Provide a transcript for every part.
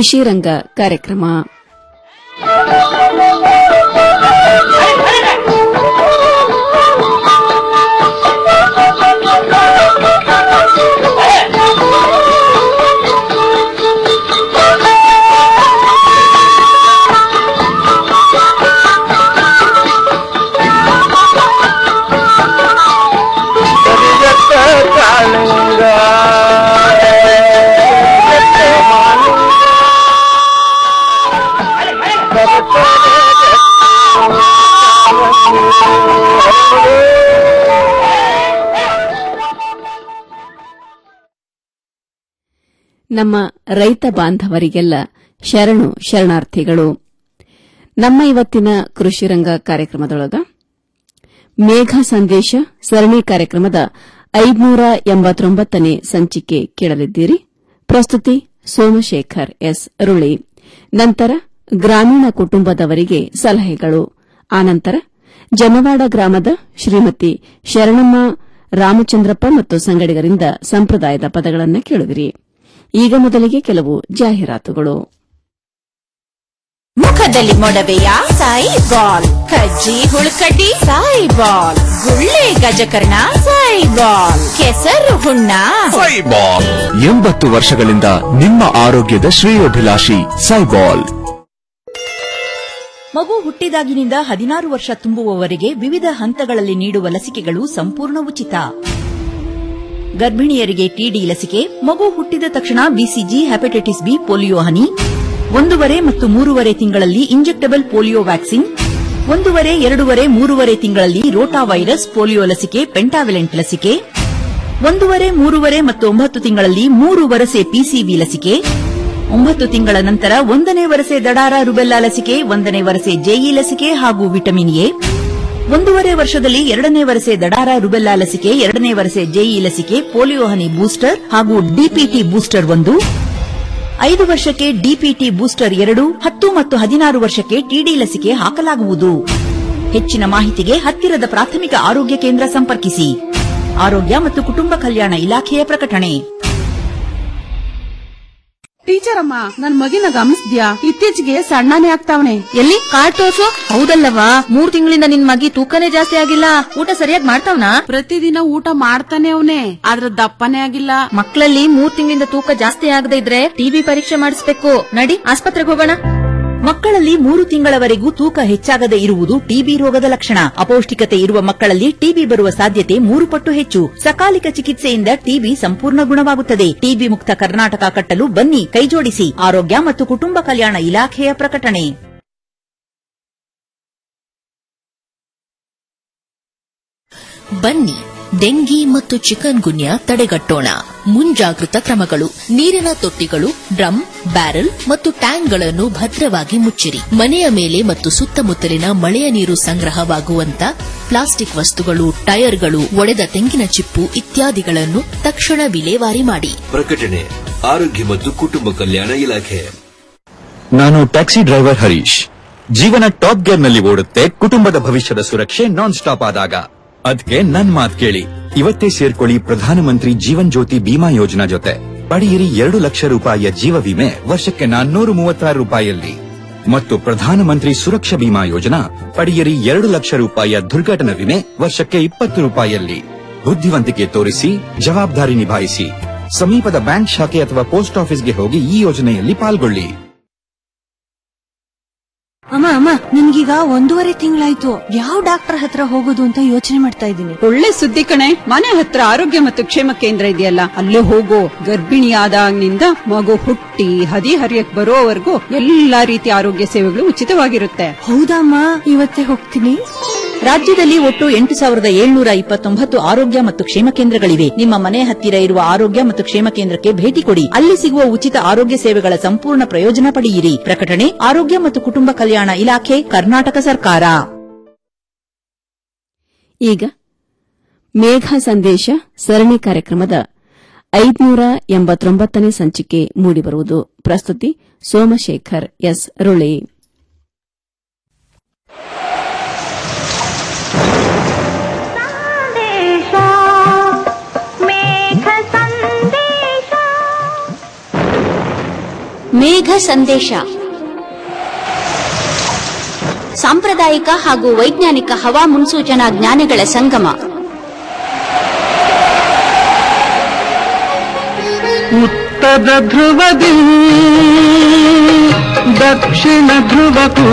ಕೃಷಿ ರಂಗ ಕಾರ್ಯಕ್ರಮ ನಮ್ಮ ರೈತ ಬಾಂಧವರಿಗೆಲ್ಲ ಶರಣು ಶರಣಾರ್ಥಿಗಳು ನಮ್ಮ ಇವತ್ತಿನ ಕೃಷಿ ರಂಗ ಕಾರ್ಯಕ್ರಮದೊಳಗ ಮೇಘ ಸಂದೇಶ ಸರಣಿ ಕಾರ್ಯಕ್ರಮದ ಐದುನೂರ ಎಂಬತ್ತೊಂಬತ್ತನೇ ಸಂಚಿಕೆ ಕೇಳಲಿದ್ದೀರಿ ಪ್ರಸ್ತುತಿ ಸೋಮಶೇಖರ್ ಎಸ್ ರುಳಿ ನಂತರ ಗ್ರಾಮೀಣ ಕುಟುಂಬದವರಿಗೆ ಸಲಹೆಗಳು ಆನಂತರ ಜನವಾಡ ಗ್ರಾಮದ ಶ್ರೀಮತಿ ಶರಣಮ್ಮ ರಾಮಚಂದ್ರಪ್ಪ ಮತ್ತು ಸಂಗಡಿಗರಿಂದ ಸಂಪ್ರದಾಯದ ಪದಗಳನ್ನು ಕೇಳುವಿರಿ ಈಗ ಮೊದಲಿಗೆ ಕೆಲವು ಜಾಹೀರಾತುಗಳು ಮುಖದಲ್ಲಿ ಮೊಡವೆಯ ಸಾಯಿ ಬಾಲ್ ಕಜ್ಜಿ ಹುಳುಕಡ್ಡಿ ಸಾಯಿ ಬಾಲ್ ಗುಳ್ಳೆ ಗಜಕರ್ಣ ಸಾಯಿ ಬಾಲ್ ಕೆಸರು ಹುಣ್ಣ ಸೈಬಾಲ್ ಎಂಬತ್ತು ವರ್ಷಗಳಿಂದ ನಿಮ್ಮ ಆರೋಗ್ಯದ ಶ್ರೇಯೋಭಿಲಾಷಿ ಸೈಬಾಲ್ ಮಗು ಹುಟ್ಟಿದಾಗಿನಿಂದ ಹದಿನಾರು ವರ್ಷ ತುಂಬುವವರೆಗೆ ವಿವಿಧ ಹಂತಗಳಲ್ಲಿ ನೀಡುವ ಲಸಿಕೆಗಳು ಸಂಪೂರ್ಣ ಉಚಿತ ಗರ್ಭಿಣಿಯರಿಗೆ ಟಿಡಿ ಲಸಿಕೆ ಮಗು ಹುಟ್ಟಿದ ತಕ್ಷಣ ಬಿಸಿಜಿ ಹೆಪಟೈಟಿಸ್ ಬಿ ಪೋಲಿಯೋ ಹನಿ ಒಂದೂವರೆ ಮತ್ತು ಮೂರುವರೆ ತಿಂಗಳಲ್ಲಿ ಇಂಜೆಕ್ಟಬಲ್ ಪೋಲಿಯೋ ವ್ಯಾಕ್ಸಿನ್ ಒಂದೂವರೆ ಎರಡೂವರೆ ಮೂರುವರೆ ತಿಂಗಳಲ್ಲಿ ರೋಟಾ ವೈರಸ್ ಪೋಲಿಯೋ ಲಸಿಕೆ ಪೆಂಟಾವಿಲೆಂಟ್ ಲಸಿಕೆ ಒಂದೂವರೆ ಮೂರುವರೆ ಮತ್ತು ಒಂಬತ್ತು ತಿಂಗಳಲ್ಲಿ ಮೂರು ವರಸೆ ಪಿಸಿವಿ ಲಸಿಕೆ ಒಂಬತ್ತು ತಿಂಗಳ ನಂತರ ಒಂದನೇ ವರಸೆ ದಡಾರ ರುಬೆಲ್ಲಾ ಲಸಿಕೆ ಒಂದನೇ ವರಸೆ ಜೆಇ ಲಸಿಕೆ ಹಾಗೂ ವಿಟಮಿನ್ ಎ ಒಂದೂವರೆ ವರ್ಷದಲ್ಲಿ ಎರಡನೇ ವರಸೆ ದಡಾರ ರುಬೆಲ್ಲಾ ಲಸಿಕೆ ಎರಡನೇ ವರಸೆ ಜೆಇ ಲಸಿಕೆ ಪೋಲಿಯೋ ಹನಿ ಬೂಸ್ಟರ್ ಹಾಗೂ ಡಿಪಿಟಿ ಬೂಸ್ಟರ್ ಒಂದು ಐದು ವರ್ಷಕ್ಕೆ ಡಿಪಿಟಿ ಬೂಸ್ಟರ್ ಎರಡು ಹತ್ತು ಮತ್ತು ಹದಿನಾರು ವರ್ಷಕ್ಕೆ ಟಿಡಿ ಲಸಿಕೆ ಹಾಕಲಾಗುವುದು ಹೆಚ್ಚಿನ ಮಾಹಿತಿಗೆ ಹತ್ತಿರದ ಪ್ರಾಥಮಿಕ ಆರೋಗ್ಯ ಕೇಂದ್ರ ಸಂಪರ್ಕಿಸಿ ಆರೋಗ್ಯ ಮತ್ತು ಕುಟುಂಬ ಕಲ್ಯಾಣ ಇಲಾಖೆಯ ಪ್ರಕಟಣೆ ಟೀಚರ್ ಅಮ್ಮ ನನ್ ಮಗಿನ ಗಮನಿಸ್ದ್ಯಾ ಇತ್ತೀಚೆಗೆ ಸಣ್ಣನೇ ಆಗ್ತಾವನೆ ಎಲ್ಲಿ ಕಾರ್ಡ್ ತೋರ್ಸು ಹೌದಲ್ಲವಾ ಮೂರ್ ತಿಂಗಳಿಂದ ನಿನ್ ಮಗಿ ತೂಕನೇ ಜಾಸ್ತಿ ಆಗಿಲ್ಲ ಊಟ ಸರಿಯಾಗಿ ಮಾಡ್ತಾವ್ನಾ ಪ್ರತಿದಿನ ಊಟ ಮಾಡ್ತಾನೆ ಅವನೇ ಆದ್ರ ದಪ್ಪನೇ ಆಗಿಲ್ಲ ಮಕ್ಕಳಲ್ಲಿ ಮೂರ್ ತಿಂಗಳಿಂದ ತೂಕ ಜಾಸ್ತಿ ಆಗದೆ ಇದ್ರೆ ಟಿಬಿ ಪರೀಕ್ಷೆ ಮಾಡಿಸ್ಬೇಕು ನಡಿ ಆಸ್ಪತ್ರೆಗೆ ಹೋಗೋಣ ಮಕ್ಕಳಲ್ಲಿ ಮೂರು ತಿಂಗಳವರೆಗೂ ತೂಕ ಹೆಚ್ಚಾಗದೆ ಇರುವುದು ಟಿಬಿ ರೋಗದ ಲಕ್ಷಣ ಅಪೌಷ್ಟಿಕತೆ ಇರುವ ಮಕ್ಕಳಲ್ಲಿ ಟಿಬಿ ಬರುವ ಸಾಧ್ಯತೆ ಮೂರು ಪಟ್ಟು ಹೆಚ್ಚು ಸಕಾಲಿಕ ಚಿಕಿತ್ಸೆಯಿಂದ ಟಿಬಿ ಸಂಪೂರ್ಣ ಗುಣವಾಗುತ್ತದೆ ಟಿಬಿ ಮುಕ್ತ ಕರ್ನಾಟಕ ಕಟ್ಟಲು ಬನ್ನಿ ಕೈಜೋಡಿಸಿ ಆರೋಗ್ಯ ಮತ್ತು ಕುಟುಂಬ ಕಲ್ಯಾಣ ಇಲಾಖೆಯ ಪ್ರಕಟಣೆ ಬನ್ನಿ ಡೆಂಗಿ ಮತ್ತು ಚಿಕನ್ ಗುನ್ಯಾ ತಡೆಗಟ್ಟೋಣ ಮುಂಜಾಗೃತ ಕ್ರಮಗಳು ನೀರಿನ ತೊಟ್ಟಿಗಳು ಡ್ರಮ್ ಬ್ಯಾರೆಲ್ ಮತ್ತು ಟ್ಯಾಂಕ್ಗಳನ್ನು ಭದ್ರವಾಗಿ ಮುಚ್ಚಿರಿ ಮನೆಯ ಮೇಲೆ ಮತ್ತು ಸುತ್ತಮುತ್ತಲಿನ ಮಳೆಯ ನೀರು ಸಂಗ್ರಹವಾಗುವಂತ ಪ್ಲಾಸ್ಟಿಕ್ ವಸ್ತುಗಳು ಟೈರ್ಗಳು ಒಡೆದ ತೆಂಗಿನ ಚಿಪ್ಪು ಇತ್ಯಾದಿಗಳನ್ನು ತಕ್ಷಣ ವಿಲೇವಾರಿ ಮಾಡಿ ಪ್ರಕಟಣೆ ಆರೋಗ್ಯ ಮತ್ತು ಕುಟುಂಬ ಕಲ್ಯಾಣ ಇಲಾಖೆ ನಾನು ಟ್ಯಾಕ್ಸಿ ಡ್ರೈವರ್ ಹರೀಶ್ ಜೀವನ ಟಾಪ್ ಗೇರ್ ನಲ್ಲಿ ಓಡುತ್ತೆ ಕುಟುಂಬದ ಭವಿಷ್ಯದ ಸುರಕ್ಷೆ ನಾನ್ ಸ್ಟಾಪ್ ಆದಾಗ ಅದಕ್ಕೆ ನನ್ ಮಾತ್ ಕೇಳಿ ಇವತ್ತೇ ಸೇರ್ಕೊಳ್ಳಿ ಪ್ರಧಾನಮಂತ್ರಿ ಜೀವನ್ ಜ್ಯೋತಿ ಬಿಮಾ ಯೋಜನಾ ಜೊತೆ ಪಡೆಯಿರಿ ಎರಡು ಲಕ್ಷ ರೂಪಾಯಿಯ ಜೀವ ವಿಮೆ ವರ್ಷಕ್ಕೆ ನಾನ್ನೂರು ಮೂವತ್ತಾರು ರೂಪಾಯಿಯಲ್ಲಿ ಮತ್ತು ಪ್ರಧಾನಮಂತ್ರಿ ಸುರಕ್ಷಾ ಬಿಮಾ ಯೋಜನಾ ಪಡೆಯಿರಿ ಎರಡು ಲಕ್ಷ ರೂಪಾಯಿಯ ದುರ್ಘಟನಾ ವಿಮೆ ವರ್ಷಕ್ಕೆ ಇಪ್ಪತ್ತು ರೂಪಾಯಿಯಲ್ಲಿ ಬುದ್ಧಿವಂತಿಕೆ ತೋರಿಸಿ ಜವಾಬ್ದಾರಿ ನಿಭಾಯಿಸಿ ಸಮೀಪದ ಬ್ಯಾಂಕ್ ಶಾಖೆ ಅಥವಾ ಪೋಸ್ಟ್ ಆಫೀಸ್ಗೆ ಹೋಗಿ ಈ ಯೋಜನೆಯಲ್ಲಿ ಪಾಲ್ಗೊಳ್ಳಿ ಅಮ್ಮ ಅಮ್ಮ ನಿನ್ಗೀಗ ಒಂದೂವರೆ ತಿಂಗಳಾಯ್ತು ಯಾವ ಡಾಕ್ಟರ್ ಹತ್ರ ಹೋಗೋದು ಅಂತ ಯೋಚನೆ ಮಾಡ್ತಾ ಇದ್ದೀನಿ ಒಳ್ಳೆ ಸುದ್ದಿ ಕಣೆ ಮನೆ ಹತ್ರ ಆರೋಗ್ಯ ಮತ್ತು ಕ್ಷೇಮ ಕೇಂದ್ರ ಇದೆಯಲ್ಲ ಅಲ್ಲೇ ಹೋಗೋ ಗರ್ಭಿಣಿಯಾದಾಗಿನಿಂದ ಮಗು ಹುಟ್ಟಿ ಹದಿ ಹರಿಯಕ್ ಬರೋವರೆಗೂ ಎಲ್ಲಾ ರೀತಿಯ ಆರೋಗ್ಯ ಸೇವೆಗಳು ಉಚಿತವಾಗಿರುತ್ತೆ ಹೌದಮ್ಮ ಇವತ್ತೇ ಹೋಗ್ತೀನಿ ರಾಜ್ಯದಲ್ಲಿ ಒಟ್ಟು ಎಂಟು ಸಾವಿರದ ಏಳ್ನೂರ ಇಪ್ಪತ್ತೊಂಬತ್ತು ಆರೋಗ್ಯ ಮತ್ತು ಕ್ಷೇಮ ಕೇಂದ್ರಗಳಿವೆ ನಿಮ್ಮ ಮನೆ ಹತ್ತಿರ ಇರುವ ಆರೋಗ್ಯ ಮತ್ತು ಕ್ಷೇಮ ಕೇಂದ್ರಕ್ಕೆ ಭೇಟಿ ಕೊಡಿ ಅಲ್ಲಿ ಸಿಗುವ ಉಚಿತ ಆರೋಗ್ಯ ಸೇವೆಗಳ ಸಂಪೂರ್ಣ ಪ್ರಯೋಜನ ಪಡೆಯಿರಿ ಪ್ರಕಟಣೆ ಆರೋಗ್ಯ ಮತ್ತು ಕುಟುಂಬ ಕಲ್ಯಾಣ ಇಲಾಖೆ ಕರ್ನಾಟಕ ಸರ್ಕಾರ ಈಗ ಮೇಘ ಸಂದೇಶ ಸರಣಿ ಕಾರ್ಯಕ್ರಮದ ಐದುನೂರ ಎಂಬತ್ತೊಂಬತ್ತನೇ ಸಂಚಿಕೆ ಮೂಡಿಬರುವುದು ಪ್ರಸ್ತುತಿ ಸೋಮಶೇಖರ್ ಎಸ್ ರುಳಿ ಮೇಘ ಸಂದೇಶ ಸಾಂಪ್ರದಾಯಿಕ ಹಾಗೂ ವೈಜ್ಞಾನಿಕ ಹವಾ ಮುನ್ಸೂಚನಾ ಜ್ಞಾನಗಳ ಸಂಗಮ ಉತ್ತರ ಧ್ರುವದಿ ದಕ್ಷಿಣ ಧ್ರುವಕ್ಕೂ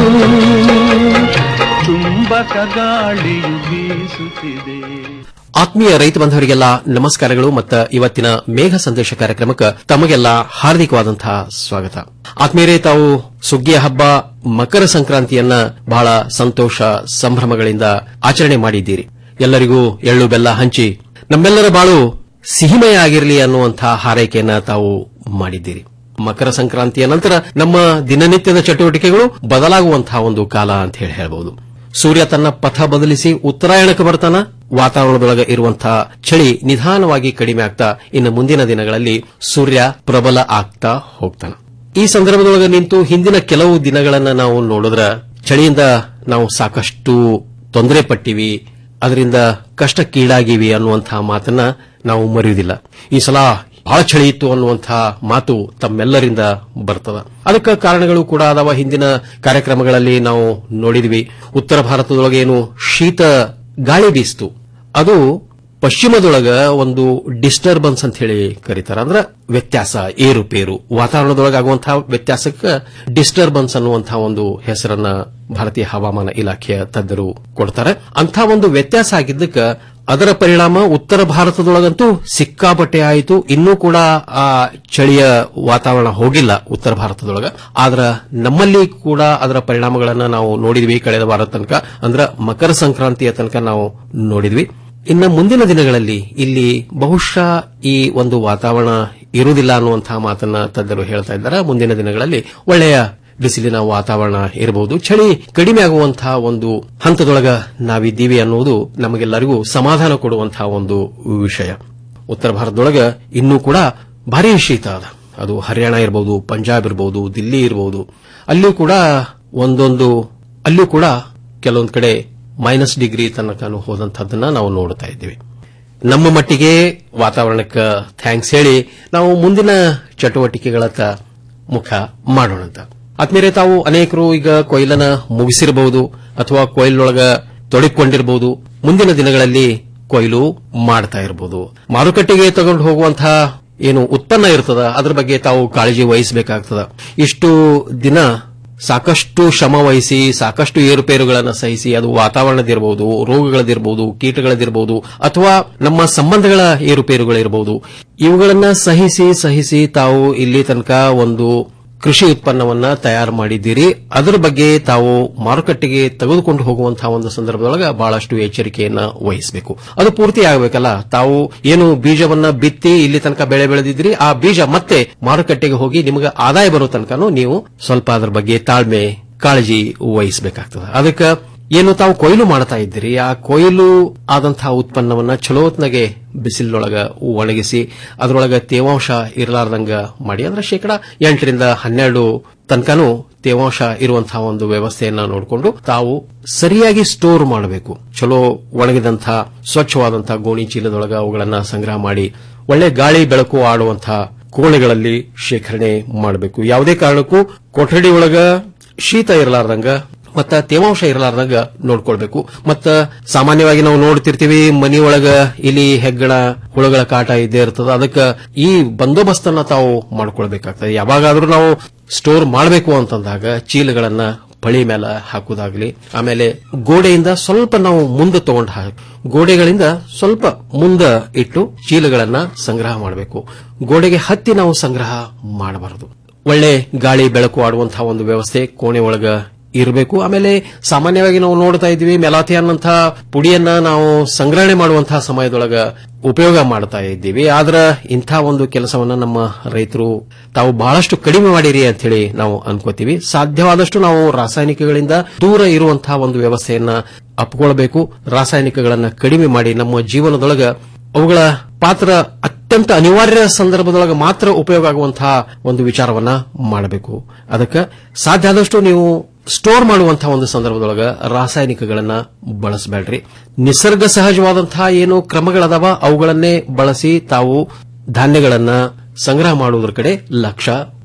ಚುಂಬಕ ಗಾಳಿಯು ಬೀಸುತ್ತಿದೆ ಆತ್ಮೀಯ ರೈತ ಬಾಂಧವರಿಗೆಲ್ಲ ನಮಸ್ಕಾರಗಳು ಮತ್ತು ಇವತ್ತಿನ ಮೇಘ ಸಂದೇಶ ಕಾರ್ಯಕ್ರಮಕ್ಕೆ ತಮಗೆಲ್ಲ ಹಾರ್ದಿಕವಾದಂತಹ ಸ್ವಾಗತ ಆತ್ಮೀಯರೇ ತಾವು ಸುಗ್ಗಿಯ ಹಬ್ಬ ಮಕರ ಸಂಕ್ರಾಂತಿಯನ್ನ ಬಹಳ ಸಂತೋಷ ಸಂಭ್ರಮಗಳಿಂದ ಆಚರಣೆ ಮಾಡಿದ್ದೀರಿ ಎಲ್ಲರಿಗೂ ಎಳ್ಳು ಬೆಲ್ಲ ಹಂಚಿ ನಮ್ಮೆಲ್ಲರ ಬಾಳು ಸಿಹಿಮಯ ಆಗಿರಲಿ ಅನ್ನುವಂತಹ ಹಾರೈಕೆಯನ್ನ ತಾವು ಮಾಡಿದ್ದೀರಿ ಮಕರ ಸಂಕ್ರಾಂತಿಯ ನಂತರ ನಮ್ಮ ದಿನನಿತ್ಯದ ಚಟುವಟಿಕೆಗಳು ಬದಲಾಗುವಂತಹ ಒಂದು ಕಾಲ ಅಂತ ಹೇಳಿ ಹೇಳಬಹುದು ಸೂರ್ಯ ತನ್ನ ಪಥ ಬದಲಿಸಿ ಉತ್ತರಾಯಣಕ್ಕೆ ಬರ್ತಾನ ವಾತಾವರಣದೊಳಗೆ ಇರುವಂತಹ ಚಳಿ ನಿಧಾನವಾಗಿ ಕಡಿಮೆ ಆಗ್ತಾ ಇನ್ನು ಮುಂದಿನ ದಿನಗಳಲ್ಲಿ ಸೂರ್ಯ ಪ್ರಬಲ ಆಗ್ತಾ ಹೋಗ್ತಾನ ಈ ಸಂದರ್ಭದೊಳಗೆ ನಿಂತು ಹಿಂದಿನ ಕೆಲವು ದಿನಗಳನ್ನ ನಾವು ನೋಡಿದ್ರ ಚಳಿಯಿಂದ ನಾವು ಸಾಕಷ್ಟು ತೊಂದರೆ ಪಟ್ಟಿವಿ ಅದರಿಂದ ಕಷ್ಟಕ್ಕೀಡಾಗಿವಿ ಅನ್ನುವಂತಹ ಮಾತನ್ನ ನಾವು ಮರೆಯುವುದಿಲ್ಲ ಈ ಸಲ ಬಹಳ ಚಳಿ ಇತ್ತು ಅನ್ನುವಂತಹ ಮಾತು ತಮ್ಮೆಲ್ಲರಿಂದ ಬರ್ತದ ಅದಕ್ಕೆ ಕಾರಣಗಳು ಕೂಡ ಅದಾವ ಹಿಂದಿನ ಕಾರ್ಯಕ್ರಮಗಳಲ್ಲಿ ನಾವು ನೋಡಿದ್ವಿ ಉತ್ತರ ಭಾರತದೊಳಗೆ ಏನು ಶೀತ ಗಾಳಿ ಬೀಸ್ತು ಅದು ಪಶ್ಚಿಮದೊಳಗ ಒಂದು ಡಿಸ್ಟರ್ಬೆನ್ಸ್ ಅಂತ ಹೇಳಿ ಕರೀತಾರ ಅಂದ್ರೆ ವ್ಯತ್ಯಾಸ ಏರುಪೇರು ವಾತಾವರಣದೊಳಗಾಗುವಂತಹ ವ್ಯತ್ಯಾಸಕ್ಕೆ ಡಿಸ್ಟರ್ಬೆನ್ಸ್ ಅನ್ನುವಂತಹ ಒಂದು ಹೆಸರನ್ನ ಭಾರತೀಯ ಹವಾಮಾನ ಇಲಾಖೆಯ ತಜ್ಞರು ಕೊಡ್ತಾರೆ ಅಂಥ ಒಂದು ವ್ಯತ್ಯಾಸ ಆಗಿದ್ದಕ್ಕೆ ಅದರ ಪರಿಣಾಮ ಉತ್ತರ ಭಾರತದೊಳಗಂತೂ ಸಿಕ್ಕಾಪಟ್ಟೆ ಆಯಿತು ಇನ್ನೂ ಕೂಡ ಆ ಚಳಿಯ ವಾತಾವರಣ ಹೋಗಿಲ್ಲ ಉತ್ತರ ಭಾರತದೊಳಗ ಆದ್ರ ನಮ್ಮಲ್ಲಿ ಕೂಡ ಅದರ ಪರಿಣಾಮಗಳನ್ನ ನಾವು ನೋಡಿದ್ವಿ ಕಳೆದ ವಾರದ ತನಕ ಅಂದ್ರೆ ಮಕರ ಸಂಕ್ರಾಂತಿಯ ತನಕ ನಾವು ನೋಡಿದ್ವಿ ಇನ್ನು ಮುಂದಿನ ದಿನಗಳಲ್ಲಿ ಇಲ್ಲಿ ಬಹುಶಃ ಈ ಒಂದು ವಾತಾವರಣ ಇರುವುದಿಲ್ಲ ಅನ್ನುವಂತಹ ಮಾತನ್ನ ತಜ್ಞರು ಹೇಳ್ತಾ ಇದ್ದಾರೆ ಮುಂದಿನ ದಿನಗಳಲ್ಲಿ ಒಳ್ಳೆಯ ಬಿಸಿಲಿನ ವಾತಾವರಣ ಇರಬಹುದು ಚಳಿ ಕಡಿಮೆ ಆಗುವಂತಹ ಒಂದು ಹಂತದೊಳಗ ನಾವಿದ್ದೀವಿ ಅನ್ನುವುದು ನಮಗೆಲ್ಲರಿಗೂ ಸಮಾಧಾನ ಕೊಡುವಂತಹ ಒಂದು ವಿಷಯ ಉತ್ತರ ಭಾರತದೊಳಗ ಇನ್ನೂ ಕೂಡ ಭಾರಿ ಶೀತ ಅದ ಅದು ಹರಿಯಾಣ ಇರಬಹುದು ಪಂಜಾಬ್ ಇರಬಹುದು ದಿಲ್ಲಿ ಇರಬಹುದು ಅಲ್ಲಿಯೂ ಕೂಡ ಒಂದೊಂದು ಅಲ್ಲಿಯೂ ಕೂಡ ಕೆಲವೊಂದು ಕಡೆ ಮೈನಸ್ ಡಿಗ್ರಿ ತನಕನೂ ಹೋದಂತಹದ್ದನ್ನ ನಾವು ನೋಡ್ತಾ ಇದ್ದೀವಿ ನಮ್ಮ ಮಟ್ಟಿಗೆ ವಾತಾವರಣಕ್ಕೆ ಥ್ಯಾಂಕ್ಸ್ ಹೇಳಿ ನಾವು ಮುಂದಿನ ಚಟುವಟಿಕೆಗಳತ್ತ ಮುಖ ಮಾಡೋಣಂತ ಆದ್ಮೇಲೆ ತಾವು ಅನೇಕರು ಈಗ ಕೊಯ್ಲನ ಮುಗಿಸಿರಬಹುದು ಅಥವಾ ಕೊಯ್ಲೊಳಗ ತೊಡಗಿಕೊಂಡಿರಬಹುದು ಮುಂದಿನ ದಿನಗಳಲ್ಲಿ ಕೊಯ್ಲು ಮಾಡ್ತಾ ಇರಬಹುದು ಮಾರುಕಟ್ಟೆಗೆ ತಗೊಂಡು ಹೋಗುವಂತಹ ಏನು ಉತ್ಪನ್ನ ಇರ್ತದ ಅದ್ರ ಬಗ್ಗೆ ತಾವು ಕಾಳಜಿ ವಹಿಸಬೇಕಾಗ್ತದ ಇಷ್ಟು ದಿನ ಸಾಕಷ್ಟು ಶ್ರಮ ವಹಿಸಿ ಸಾಕಷ್ಟು ಏರುಪೇರುಗಳನ್ನು ಸಹಿಸಿ ಅದು ವಾತಾವರಣದಿರಬಹುದು ರೋಗಗಳದಿರಬಹುದು ಕೀಟಗಳದಿರಬಹುದು ಅಥವಾ ನಮ್ಮ ಸಂಬಂಧಗಳ ಏರುಪೇರುಗಳಿರಬಹುದು ಇವುಗಳನ್ನ ಸಹಿಸಿ ಸಹಿಸಿ ತಾವು ಇಲ್ಲಿ ತನಕ ಒಂದು ಕೃಷಿ ಉತ್ಪನ್ನವನ್ನ ತಯಾರು ಮಾಡಿದ್ದೀರಿ ಅದರ ಬಗ್ಗೆ ತಾವು ಮಾರುಕಟ್ಟೆಗೆ ತೆಗೆದುಕೊಂಡು ಹೋಗುವಂತಹ ಒಂದು ಸಂದರ್ಭದೊಳಗ ಬಹಳಷ್ಟು ಎಚ್ಚರಿಕೆಯನ್ನ ವಹಿಸಬೇಕು ಅದು ಪೂರ್ತಿ ಆಗಬೇಕಲ್ಲ ತಾವು ಏನು ಬೀಜವನ್ನ ಬಿತ್ತಿ ಇಲ್ಲಿ ತನಕ ಬೆಳೆ ಬೆಳೆದಿದ್ರಿ ಆ ಬೀಜ ಮತ್ತೆ ಮಾರುಕಟ್ಟೆಗೆ ಹೋಗಿ ನಿಮಗೆ ಆದಾಯ ಬರೋ ತನಕನೂ ನೀವು ಸ್ವಲ್ಪ ಅದರ ಬಗ್ಗೆ ತಾಳ್ಮೆ ಕಾಳಜಿ ವಹಿಸಬೇಕಾಗ್ತದೆ ಅದಕ್ಕೆ ಏನು ತಾವು ಕೊಯ್ಲು ಮಾಡ್ತಾ ಇದ್ದೀರಿ ಆ ಕೊಯ್ಲು ಆದಂತಹ ಉತ್ಪನ್ನವನ್ನ ಚಲೋತ್ನಗೆ ಬಿಸಿಲೊಳಗ ಒಣಗಿಸಿ ಅದರೊಳಗ ತೇವಾಂಶ ಇರಲಾರ್ದಂಗ ಮಾಡಿ ಅಂದ್ರೆ ಶೇಕಡ ಎಂಟರಿಂದ ಹನ್ನೆರಡು ತನಕನೂ ತೇವಾಂಶ ಇರುವಂತಹ ಒಂದು ವ್ಯವಸ್ಥೆಯನ್ನ ನೋಡಿಕೊಂಡು ತಾವು ಸರಿಯಾಗಿ ಸ್ಟೋರ್ ಮಾಡಬೇಕು ಚಲೋ ಒಣಗಿದಂತಹ ಸ್ವಚ್ಛವಾದಂತಹ ಗೋಣಿ ಚೀಲದೊಳಗ ಅವುಗಳನ್ನ ಸಂಗ್ರಹ ಮಾಡಿ ಒಳ್ಳೆ ಗಾಳಿ ಬೆಳಕು ಆಡುವಂತಹ ಕೋಣೆಗಳಲ್ಲಿ ಶೇಖರಣೆ ಮಾಡಬೇಕು ಯಾವುದೇ ಕಾರಣಕ್ಕೂ ಕೊಠಡಿ ಒಳಗ ಶೀತ ಇರಲಾರ್ದಂಗ ಮತ್ತ ತೇವಾಂಶ ಇರಲಾರ್ದಾಗ ನೋಡ್ಕೊಳ್ಬೇಕು ಮತ್ತ ಸಾಮಾನ್ಯವಾಗಿ ನಾವು ನೋಡ್ತಿರ್ತೀವಿ ಮನಿಯೊಳಗ ಇಲಿ ಹೆಗ್ಗಣ ಹುಳುಗಳ ಕಾಟ ಇದ್ದೇ ಇರ್ತದ ಅದಕ್ಕೆ ಈ ಬಂದೋಬಸ್ತನ್ನ ತಾವು ಮಾಡ್ಕೊಳ್ಬೇಕಾಗ್ತದೆ ಯಾವಾಗಾದ್ರೂ ನಾವು ಸ್ಟೋರ್ ಮಾಡಬೇಕು ಅಂತಂದಾಗ ಚೀಲಗಳನ್ನ ಪಳಿ ಮೇಲೆ ಹಾಕುದಾಗ್ಲಿ ಆಮೇಲೆ ಗೋಡೆಯಿಂದ ಸ್ವಲ್ಪ ನಾವು ಮುಂದೆ ತಗೊಂಡು ಹಾಕಿ ಗೋಡೆಗಳಿಂದ ಸ್ವಲ್ಪ ಮುಂದೆ ಇಟ್ಟು ಚೀಲಗಳನ್ನ ಸಂಗ್ರಹ ಮಾಡಬೇಕು ಗೋಡೆಗೆ ಹತ್ತಿ ನಾವು ಸಂಗ್ರಹ ಮಾಡಬಾರದು ಒಳ್ಳೆ ಗಾಳಿ ಬೆಳಕು ಆಡುವಂತಹ ಒಂದು ವ್ಯವಸ್ಥೆ ಕೋಣೆ ಒಳಗ ಇರಬೇಕು ಆಮೇಲೆ ಸಾಮಾನ್ಯವಾಗಿ ನಾವು ನೋಡ್ತಾ ಇದ್ವಿ ಮೆಲಾಥಿಯನ್ ಅಂತ ಪುಡಿಯನ್ನ ನಾವು ಸಂಗ್ರಹಣೆ ಮಾಡುವಂತಹ ಸಮಯದೊಳಗ ಉಪಯೋಗ ಮಾಡ್ತಾ ಇದ್ದೀವಿ ಆದ್ರ ಇಂಥ ಒಂದು ಕೆಲಸವನ್ನ ನಮ್ಮ ರೈತರು ತಾವು ಬಹಳಷ್ಟು ಕಡಿಮೆ ಮಾಡಿರಿ ಅಂತ ಹೇಳಿ ನಾವು ಅನ್ಕೋತೀವಿ ಸಾಧ್ಯವಾದಷ್ಟು ನಾವು ರಾಸಾಯನಿಕಗಳಿಂದ ದೂರ ಇರುವಂತಹ ಒಂದು ವ್ಯವಸ್ಥೆಯನ್ನ ಅಪ್ಕೊಳ್ಬೇಕು ರಾಸಾಯನಿಕಗಳನ್ನ ಕಡಿಮೆ ಮಾಡಿ ನಮ್ಮ ಜೀವನದೊಳಗ ಅವುಗಳ ಪಾತ್ರ ಅತ್ಯಂತ ಅನಿವಾರ್ಯ ಸಂದರ್ಭದೊಳಗ ಮಾತ್ರ ಉಪಯೋಗ ಆಗುವಂತಹ ಒಂದು ವಿಚಾರವನ್ನ ಮಾಡಬೇಕು ಅದಕ್ಕೆ ಸಾಧ್ಯ ಆದಷ್ಟು ನೀವು ಸ್ಟೋರ್ ಮಾಡುವಂತಹ ಒಂದು ಸಂದರ್ಭದೊಳಗ ರಾಸಾಯನಿಕಗಳನ್ನ ಬಳಸಬೇಡ್ರಿ ನಿಸರ್ಗ ಸಹಜವಾದಂತಹ ಏನು ಕ್ರಮಗಳದಾವ ಅವುಗಳನ್ನೇ ಬಳಸಿ ತಾವು ಧಾನ್ಯಗಳನ್ನ ಸಂಗ್ರಹ ಮಾಡುವುದರ ಕಡೆ ಲಕ್ಷ್ಯ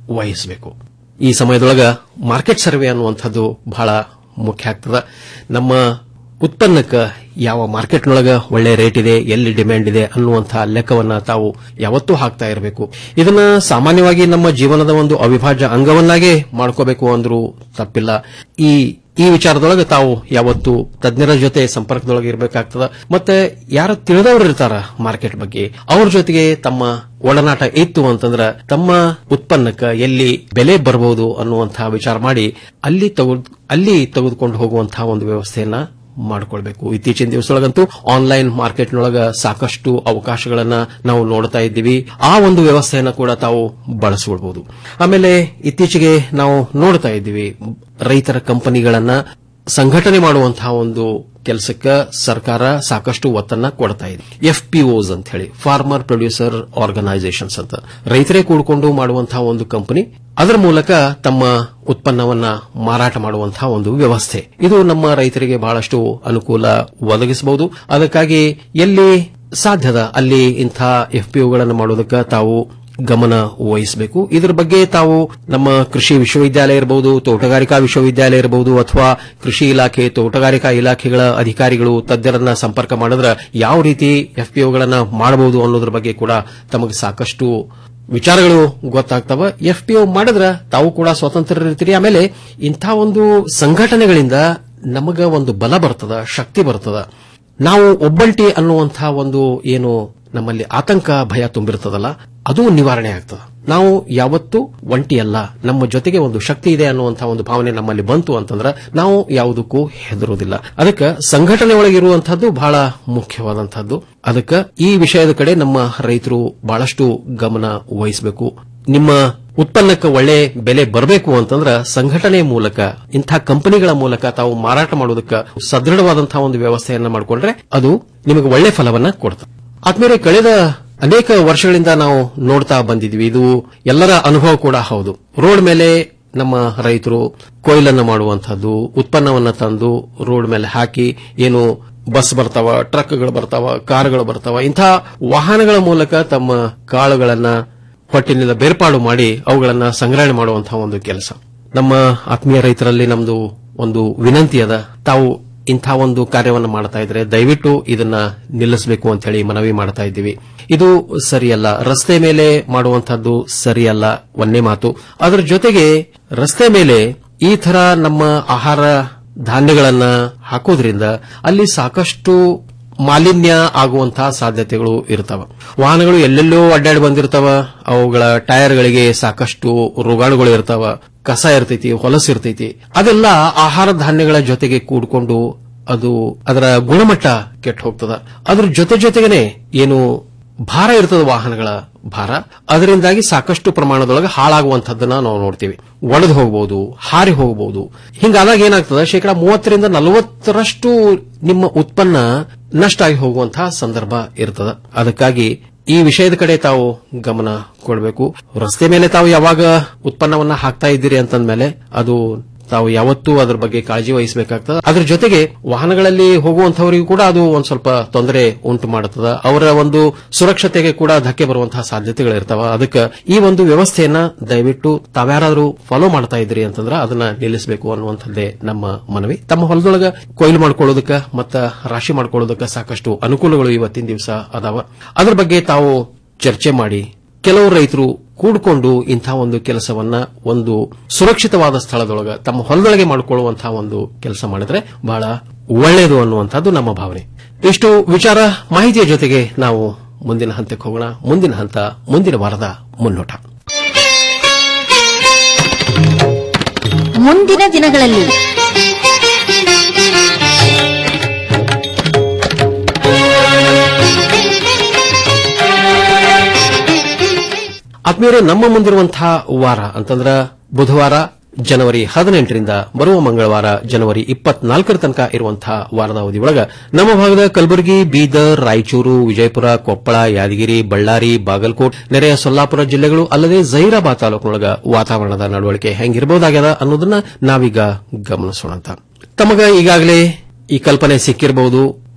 ವಹಿಸಬೇಕು ಈ ಸಮಯದೊಳಗ ಮಾರ್ಕೆಟ್ ಸರ್ವೆ ಅನ್ನುವಂಥದ್ದು ಬಹಳ ಮುಖ್ಯ ಆಗ್ತದ ನಮ್ಮ ಉತ್ಪನ್ನಕ್ಕೆ ಯಾವ ಮಾರ್ಕೆಟ್ನೊಳಗ ಒಳ್ಳೆ ರೇಟ್ ಇದೆ ಎಲ್ಲಿ ಡಿಮ್ಯಾಂಡ್ ಇದೆ ಅನ್ನುವಂತಹ ಲೆಕ್ಕವನ್ನ ತಾವು ಯಾವತ್ತೂ ಹಾಕ್ತಾ ಇರಬೇಕು ಇದನ್ನ ಸಾಮಾನ್ಯವಾಗಿ ನಮ್ಮ ಜೀವನದ ಒಂದು ಅವಿಭಾಜ್ಯ ಅಂಗವನ್ನಾಗೇ ಮಾಡ್ಕೋಬೇಕು ಅಂದ್ರೂ ತಪ್ಪಿಲ್ಲ ಈ ಈ ವಿಚಾರದೊಳಗೆ ತಾವು ಯಾವತ್ತು ತಜ್ಞರ ಜೊತೆ ಸಂಪರ್ಕದೊಳಗೆ ಇರಬೇಕಾಗ್ತದ ಮತ್ತೆ ಯಾರು ತಿಳಿದವರು ಇರ್ತಾರ ಮಾರ್ಕೆಟ್ ಬಗ್ಗೆ ಅವ್ರ ಜೊತೆಗೆ ತಮ್ಮ ಒಡನಾಟ ಇತ್ತು ಅಂತಂದ್ರ ತಮ್ಮ ಉತ್ಪನ್ನಕ್ಕೆ ಎಲ್ಲಿ ಬೆಲೆ ಬರಬಹುದು ಅನ್ನುವಂತಹ ವಿಚಾರ ಮಾಡಿ ಅಲ್ಲಿ ತೆಗೆದು ಅಲ್ಲಿ ತೆಗೆದುಕೊಂಡು ಹೋಗುವಂತಹ ಒಂದು ವ್ಯವಸ್ಥೆಯನ್ನ ಮಾಡಿಕೊಳ್ಬೇಕು ಇತ್ತೀಚಿನ ದಿವಸದೊಳಗಂತೂ ಆನ್ಲೈನ್ ಮಾರ್ಕೆಟ್ನೊಳಗ ಸಾಕಷ್ಟು ಅವಕಾಶಗಳನ್ನ ನಾವು ನೋಡ್ತಾ ಇದ್ದೀವಿ ಆ ಒಂದು ವ್ಯವಸ್ಥೆಯನ್ನ ಕೂಡ ತಾವು ಬಳಸಿಕೊಳ್ಬಹುದು ಆಮೇಲೆ ಇತ್ತೀಚೆಗೆ ನಾವು ನೋಡ್ತಾ ಇದ್ದೀವಿ ರೈತರ ಕಂಪನಿಗಳನ್ನ ಸಂಘಟನೆ ಮಾಡುವಂತಹ ಒಂದು ಕೆಲಸಕ್ಕೆ ಸರ್ಕಾರ ಸಾಕಷ್ಟು ಒತ್ತನ್ನ ಕೊಡ್ತಾ ಇದೆ ಎಫ್ಪಿಒಸ್ ಅಂತ ಹೇಳಿ ಫಾರ್ಮರ್ ಪ್ರೊಡ್ಯೂಸರ್ ಆರ್ಗನೈಸೇಷನ್ಸ್ ಅಂತ ರೈತರೇ ಕೂಡಿಕೊಂಡು ಮಾಡುವಂತಹ ಒಂದು ಕಂಪನಿ ಅದರ ಮೂಲಕ ತಮ್ಮ ಉತ್ಪನ್ನವನ್ನ ಮಾರಾಟ ಮಾಡುವಂತಹ ಒಂದು ವ್ಯವಸ್ಥೆ ಇದು ನಮ್ಮ ರೈತರಿಗೆ ಬಹಳಷ್ಟು ಅನುಕೂಲ ಒದಗಿಸಬಹುದು ಅದಕ್ಕಾಗಿ ಎಲ್ಲಿ ಸಾಧ್ಯದ ಅಲ್ಲಿ ಇಂಥ ಎಫ್ಪಿಒಗಳನ್ನು ಮಾಡೋದಕ್ಕೆ ತಾವು ಗಮನ ವಹಿಸಬೇಕು ಇದರ ಬಗ್ಗೆ ತಾವು ನಮ್ಮ ಕೃಷಿ ವಿಶ್ವವಿದ್ಯಾಲಯ ಇರಬಹುದು ತೋಟಗಾರಿಕಾ ವಿಶ್ವವಿದ್ಯಾಲಯ ಇರಬಹುದು ಅಥವಾ ಕೃಷಿ ಇಲಾಖೆ ತೋಟಗಾರಿಕಾ ಇಲಾಖೆಗಳ ಅಧಿಕಾರಿಗಳು ತಜ್ಞರನ್ನ ಸಂಪರ್ಕ ಮಾಡಿದ್ರೆ ಯಾವ ರೀತಿ ಎಫ್ಪಿಒಗಳನ್ನ ಮಾಡಬಹುದು ಅನ್ನೋದ್ರ ಬಗ್ಗೆ ಕೂಡ ತಮಗೆ ಸಾಕಷ್ಟು ವಿಚಾರಗಳು ಗೊತ್ತಾಗ್ತವ ಎಫ್ಪಿಒ ಮಾಡಿದ್ರೆ ತಾವು ಕೂಡ ಸ್ವತಂತ್ರರಿರ್ತೀರಿ ಆಮೇಲೆ ಇಂಥ ಒಂದು ಸಂಘಟನೆಗಳಿಂದ ನಮಗ ಒಂದು ಬಲ ಬರ್ತದ ಶಕ್ತಿ ಬರ್ತದ ನಾವು ಒಬ್ಬಲ್ಟಿ ಅನ್ನುವಂತಹ ಒಂದು ಏನು ನಮ್ಮಲ್ಲಿ ಆತಂಕ ಭಯ ತುಂಬಿರ್ತದಲ್ಲ ಅದು ನಿವಾರಣೆ ಆಗ್ತದೆ ನಾವು ಯಾವತ್ತೂ ಒಂಟಿಯಲ್ಲ ನಮ್ಮ ಜೊತೆಗೆ ಒಂದು ಶಕ್ತಿ ಇದೆ ಅನ್ನುವಂತಹ ಒಂದು ಭಾವನೆ ನಮ್ಮಲ್ಲಿ ಬಂತು ಅಂತಂದ್ರೆ ನಾವು ಯಾವುದಕ್ಕೂ ಹೆದರೋದಿಲ್ಲ ಅದಕ್ಕೆ ಸಂಘಟನೆ ಒಳಗಿರುವಂತಹದ್ದು ಬಹಳ ಮುಖ್ಯವಾದಂತಹದ್ದು ಅದಕ್ಕೆ ಈ ವಿಷಯದ ಕಡೆ ನಮ್ಮ ರೈತರು ಬಹಳಷ್ಟು ಗಮನ ವಹಿಸಬೇಕು ನಿಮ್ಮ ಉತ್ಪನ್ನಕ್ಕೆ ಒಳ್ಳೆ ಬೆಲೆ ಬರಬೇಕು ಅಂತಂದ್ರೆ ಸಂಘಟನೆ ಮೂಲಕ ಇಂಥ ಕಂಪನಿಗಳ ಮೂಲಕ ತಾವು ಮಾರಾಟ ಮಾಡೋದಕ್ಕೆ ಸದೃಢವಾದಂತಹ ಒಂದು ವ್ಯವಸ್ಥೆಯನ್ನ ಮಾಡಿಕೊಂಡ್ರೆ ಅದು ನಿಮಗೆ ಒಳ್ಳೆ ಫಲವನ್ನ ಕೊಡ್ತದೆ ಆದ್ಮೇಲೆ ಕಳೆದ ಅನೇಕ ವರ್ಷಗಳಿಂದ ನಾವು ನೋಡ್ತಾ ಬಂದಿದ್ವಿ ಇದು ಎಲ್ಲರ ಅನುಭವ ಕೂಡ ಹೌದು ರೋಡ್ ಮೇಲೆ ನಮ್ಮ ರೈತರು ಕೊಯ್ಲನ್ನು ಮಾಡುವಂತಹದ್ದು ಉತ್ಪನ್ನವನ್ನ ತಂದು ರೋಡ್ ಮೇಲೆ ಹಾಕಿ ಏನು ಬಸ್ ಬರ್ತಾವ ಟ್ರಕ್ಗಳು ಬರ್ತಾವ ಕಾರುಗಳು ಬರ್ತಾವ ಇಂಥ ವಾಹನಗಳ ಮೂಲಕ ತಮ್ಮ ಕಾಳುಗಳನ್ನ ಹೊಟ್ಟಿನಿಂದ ಬೇರ್ಪಾಡು ಮಾಡಿ ಅವುಗಳನ್ನ ಸಂಗ್ರಹಣೆ ಮಾಡುವಂತಹ ಒಂದು ಕೆಲಸ ನಮ್ಮ ಆತ್ಮೀಯ ರೈತರಲ್ಲಿ ನಮ್ದು ಒಂದು ವಿನಂತಿ ಅದ ತಾವು ಇಂಥ ಒಂದು ಕಾರ್ಯವನ್ನು ಮಾಡ್ತಾ ಇದ್ರೆ ದಯವಿಟ್ಟು ಇದನ್ನ ನಿಲ್ಲಿಸಬೇಕು ಅಂತ ಹೇಳಿ ಮನವಿ ಮಾಡ್ತಾ ಇದ್ದೀವಿ ಇದು ಸರಿಯಲ್ಲ ರಸ್ತೆ ಮೇಲೆ ಮಾಡುವಂತಹದ್ದು ಸರಿಯಲ್ಲ ಒಂದೇ ಮಾತು ಅದರ ಜೊತೆಗೆ ರಸ್ತೆ ಮೇಲೆ ಈ ತರ ನಮ್ಮ ಆಹಾರ ಧಾನ್ಯಗಳನ್ನ ಹಾಕೋದ್ರಿಂದ ಅಲ್ಲಿ ಸಾಕಷ್ಟು ಮಾಲಿನ್ಯ ಆಗುವಂತಹ ಸಾಧ್ಯತೆಗಳು ಇರ್ತವ ವಾಹನಗಳು ಎಲ್ಲೆಲ್ಲೋ ಅಡ್ಡಾಡಿ ಬಂದಿರ್ತಾವ ಅವುಗಳ ಟೈರ್ಗಳಿಗೆ ಸಾಕಷ್ಟು ರೋಗಾಣುಗಳು ಇರ್ತಾವ ಕಸ ಇರ್ತೈತಿ ಹೊಲಸು ಇರ್ತೈತಿ ಅದೆಲ್ಲ ಆಹಾರ ಧಾನ್ಯಗಳ ಜೊತೆಗೆ ಕೂಡ್ಕೊಂಡು ಅದು ಅದರ ಗುಣಮಟ್ಟ ಕೆಟ್ಟ ಹೋಗ್ತದ ಅದ್ರ ಜೊತೆ ಜೊತೆಗೇನೆ ಏನು ಭಾರ ಇರ್ತದ ವಾಹನಗಳ ಭಾರ ಅದರಿಂದಾಗಿ ಸಾಕಷ್ಟು ಪ್ರಮಾಣದೊಳಗೆ ಹಾಳಾಗುವಂತಹದ್ದನ್ನ ನಾವು ನೋಡ್ತೀವಿ ಒಡೆದು ಹೋಗಬಹುದು ಹಾರಿ ಹೋಗಬಹುದು ಹಿಂಗಾದಾಗ ಏನಾಗ್ತದ ಶೇಕಡಾ ಮೂವತ್ತರಿಂದ ನಲವತ್ತರಷ್ಟು ನಿಮ್ಮ ಉತ್ಪನ್ನ ನಷ್ಟ ಆಗಿ ಹೋಗುವಂತಹ ಸಂದರ್ಭ ಇರ್ತದ ಅದಕ್ಕಾಗಿ ಈ ವಿಷಯದ ಕಡೆ ತಾವು ಗಮನ ಕೊಡಬೇಕು ರಸ್ತೆ ಮೇಲೆ ತಾವು ಯಾವಾಗ ಉತ್ಪನ್ನವನ್ನ ಹಾಕ್ತಾ ಇದ್ದೀರಿ ಅಂತಂದ್ಮೇಲೆ ಅದು ತಾವು ಯಾವತ್ತೂ ಅದರ ಬಗ್ಗೆ ಕಾಳಜಿ ವಹಿಸಬೇಕಾಗ್ತದೆ ಅದ್ರ ಜೊತೆಗೆ ವಾಹನಗಳಲ್ಲಿ ಹೋಗುವಂತಹವರಿಗೂ ಕೂಡ ಅದು ಒಂದ್ ಸ್ವಲ್ಪ ತೊಂದರೆ ಉಂಟು ಮಾಡುತ್ತದ ಅವರ ಒಂದು ಸುರಕ್ಷತೆಗೆ ಕೂಡ ಧಕ್ಕೆ ಬರುವಂತಹ ಸಾಧ್ಯತೆಗಳಿರ್ತಾವ ಅದಕ್ಕೆ ಈ ಒಂದು ವ್ಯವಸ್ಥೆಯನ್ನ ದಯವಿಟ್ಟು ತಾವ್ಯಾರಾದ್ರೂ ಫಾಲೋ ಮಾಡ್ತಾ ಇದ್ರಿ ಅಂತಂದ್ರೆ ಅದನ್ನ ನಿಲ್ಲಿಸಬೇಕು ಅನ್ನುವಂಥದ್ದೇ ನಮ್ಮ ಮನವಿ ತಮ್ಮ ಹೊಲದೊಳಗ ಕೊಯ್ಲು ಮಾಡ್ಕೊಳ್ಳೋದಕ್ಕ ಮತ್ತ ರಾಶಿ ಮಾಡ್ಕೊಳ್ಳೋದಕ್ಕ ಸಾಕಷ್ಟು ಅನುಕೂಲಗಳು ಇವತ್ತಿನ ದಿವಸ ಅದಾವ ಅದ್ರ ಬಗ್ಗೆ ತಾವು ಚರ್ಚೆ ಮಾಡಿ ಕೆಲವು ರೈತರು ಕೂಡ್ಕೊಂಡು ಇಂಥ ಒಂದು ಕೆಲಸವನ್ನ ಒಂದು ಸುರಕ್ಷಿತವಾದ ಸ್ಥಳದೊಳಗ ತಮ್ಮ ಹೊಲದೊಳಗೆ ಮಾಡಿಕೊಳ್ಳುವಂತಹ ಒಂದು ಕೆಲಸ ಮಾಡಿದ್ರೆ ಬಹಳ ಒಳ್ಳೆಯದು ಅನ್ನುವಂಥದ್ದು ನಮ್ಮ ಭಾವನೆ ಇಷ್ಟು ವಿಚಾರ ಮಾಹಿತಿಯ ಜೊತೆಗೆ ನಾವು ಮುಂದಿನ ಹಂತಕ್ಕೆ ಹೋಗೋಣ ಮುಂದಿನ ಹಂತ ಮುಂದಿನ ವಾರದ ಮುನ್ನೋಟ ಮುಂದಿನ ದಿನಗಳಲ್ಲಿ ಆತ್ಮೀಯರೇ ನಮ್ಮ ಮುಂದಿರುವಂತಹ ವಾರ ಅಂತಂದ್ರ ಬುಧವಾರ ಜನವರಿ ಹದಿನೆಂಟರಿಂದ ಬರುವ ಮಂಗಳವಾರ ಜನವರಿ ಇಪ್ಪತ್ನಾಲ್ಕರ ತನಕ ಇರುವಂತಹ ವಾರದ ಅವಧಿ ಒಳಗ ನಮ್ಮ ಭಾಗದ ಕಲಬುರಗಿ ಬೀದರ್ ರಾಯಚೂರು ವಿಜಯಪುರ ಕೊಪ್ಪಳ ಯಾದಗಿರಿ ಬಳ್ಳಾರಿ ಬಾಗಲಕೋಟ್ ನೆರೆಯ ಸೊಲ್ಲಾಪುರ ಜಿಲ್ಲೆಗಳು ಅಲ್ಲದೆ ಜೈರಾಬಾದ್ ತಾಲೂಕಿನೊಳಗ ವಾತಾವರಣದ ನಡವಳಿಕೆ ಹೆಂಗಿರಬಹುದಾಗ್ಯದ ಅನ್ನೋದನ್ನ ನಾವೀಗ ಗಮನಿಸೋಣ ಅಂತ ತಮಗ ಈಗಾಗಲೇ ಈ ಕಲ್ಪನೆ ಸಿಕ್ಕಿರಬಹುದು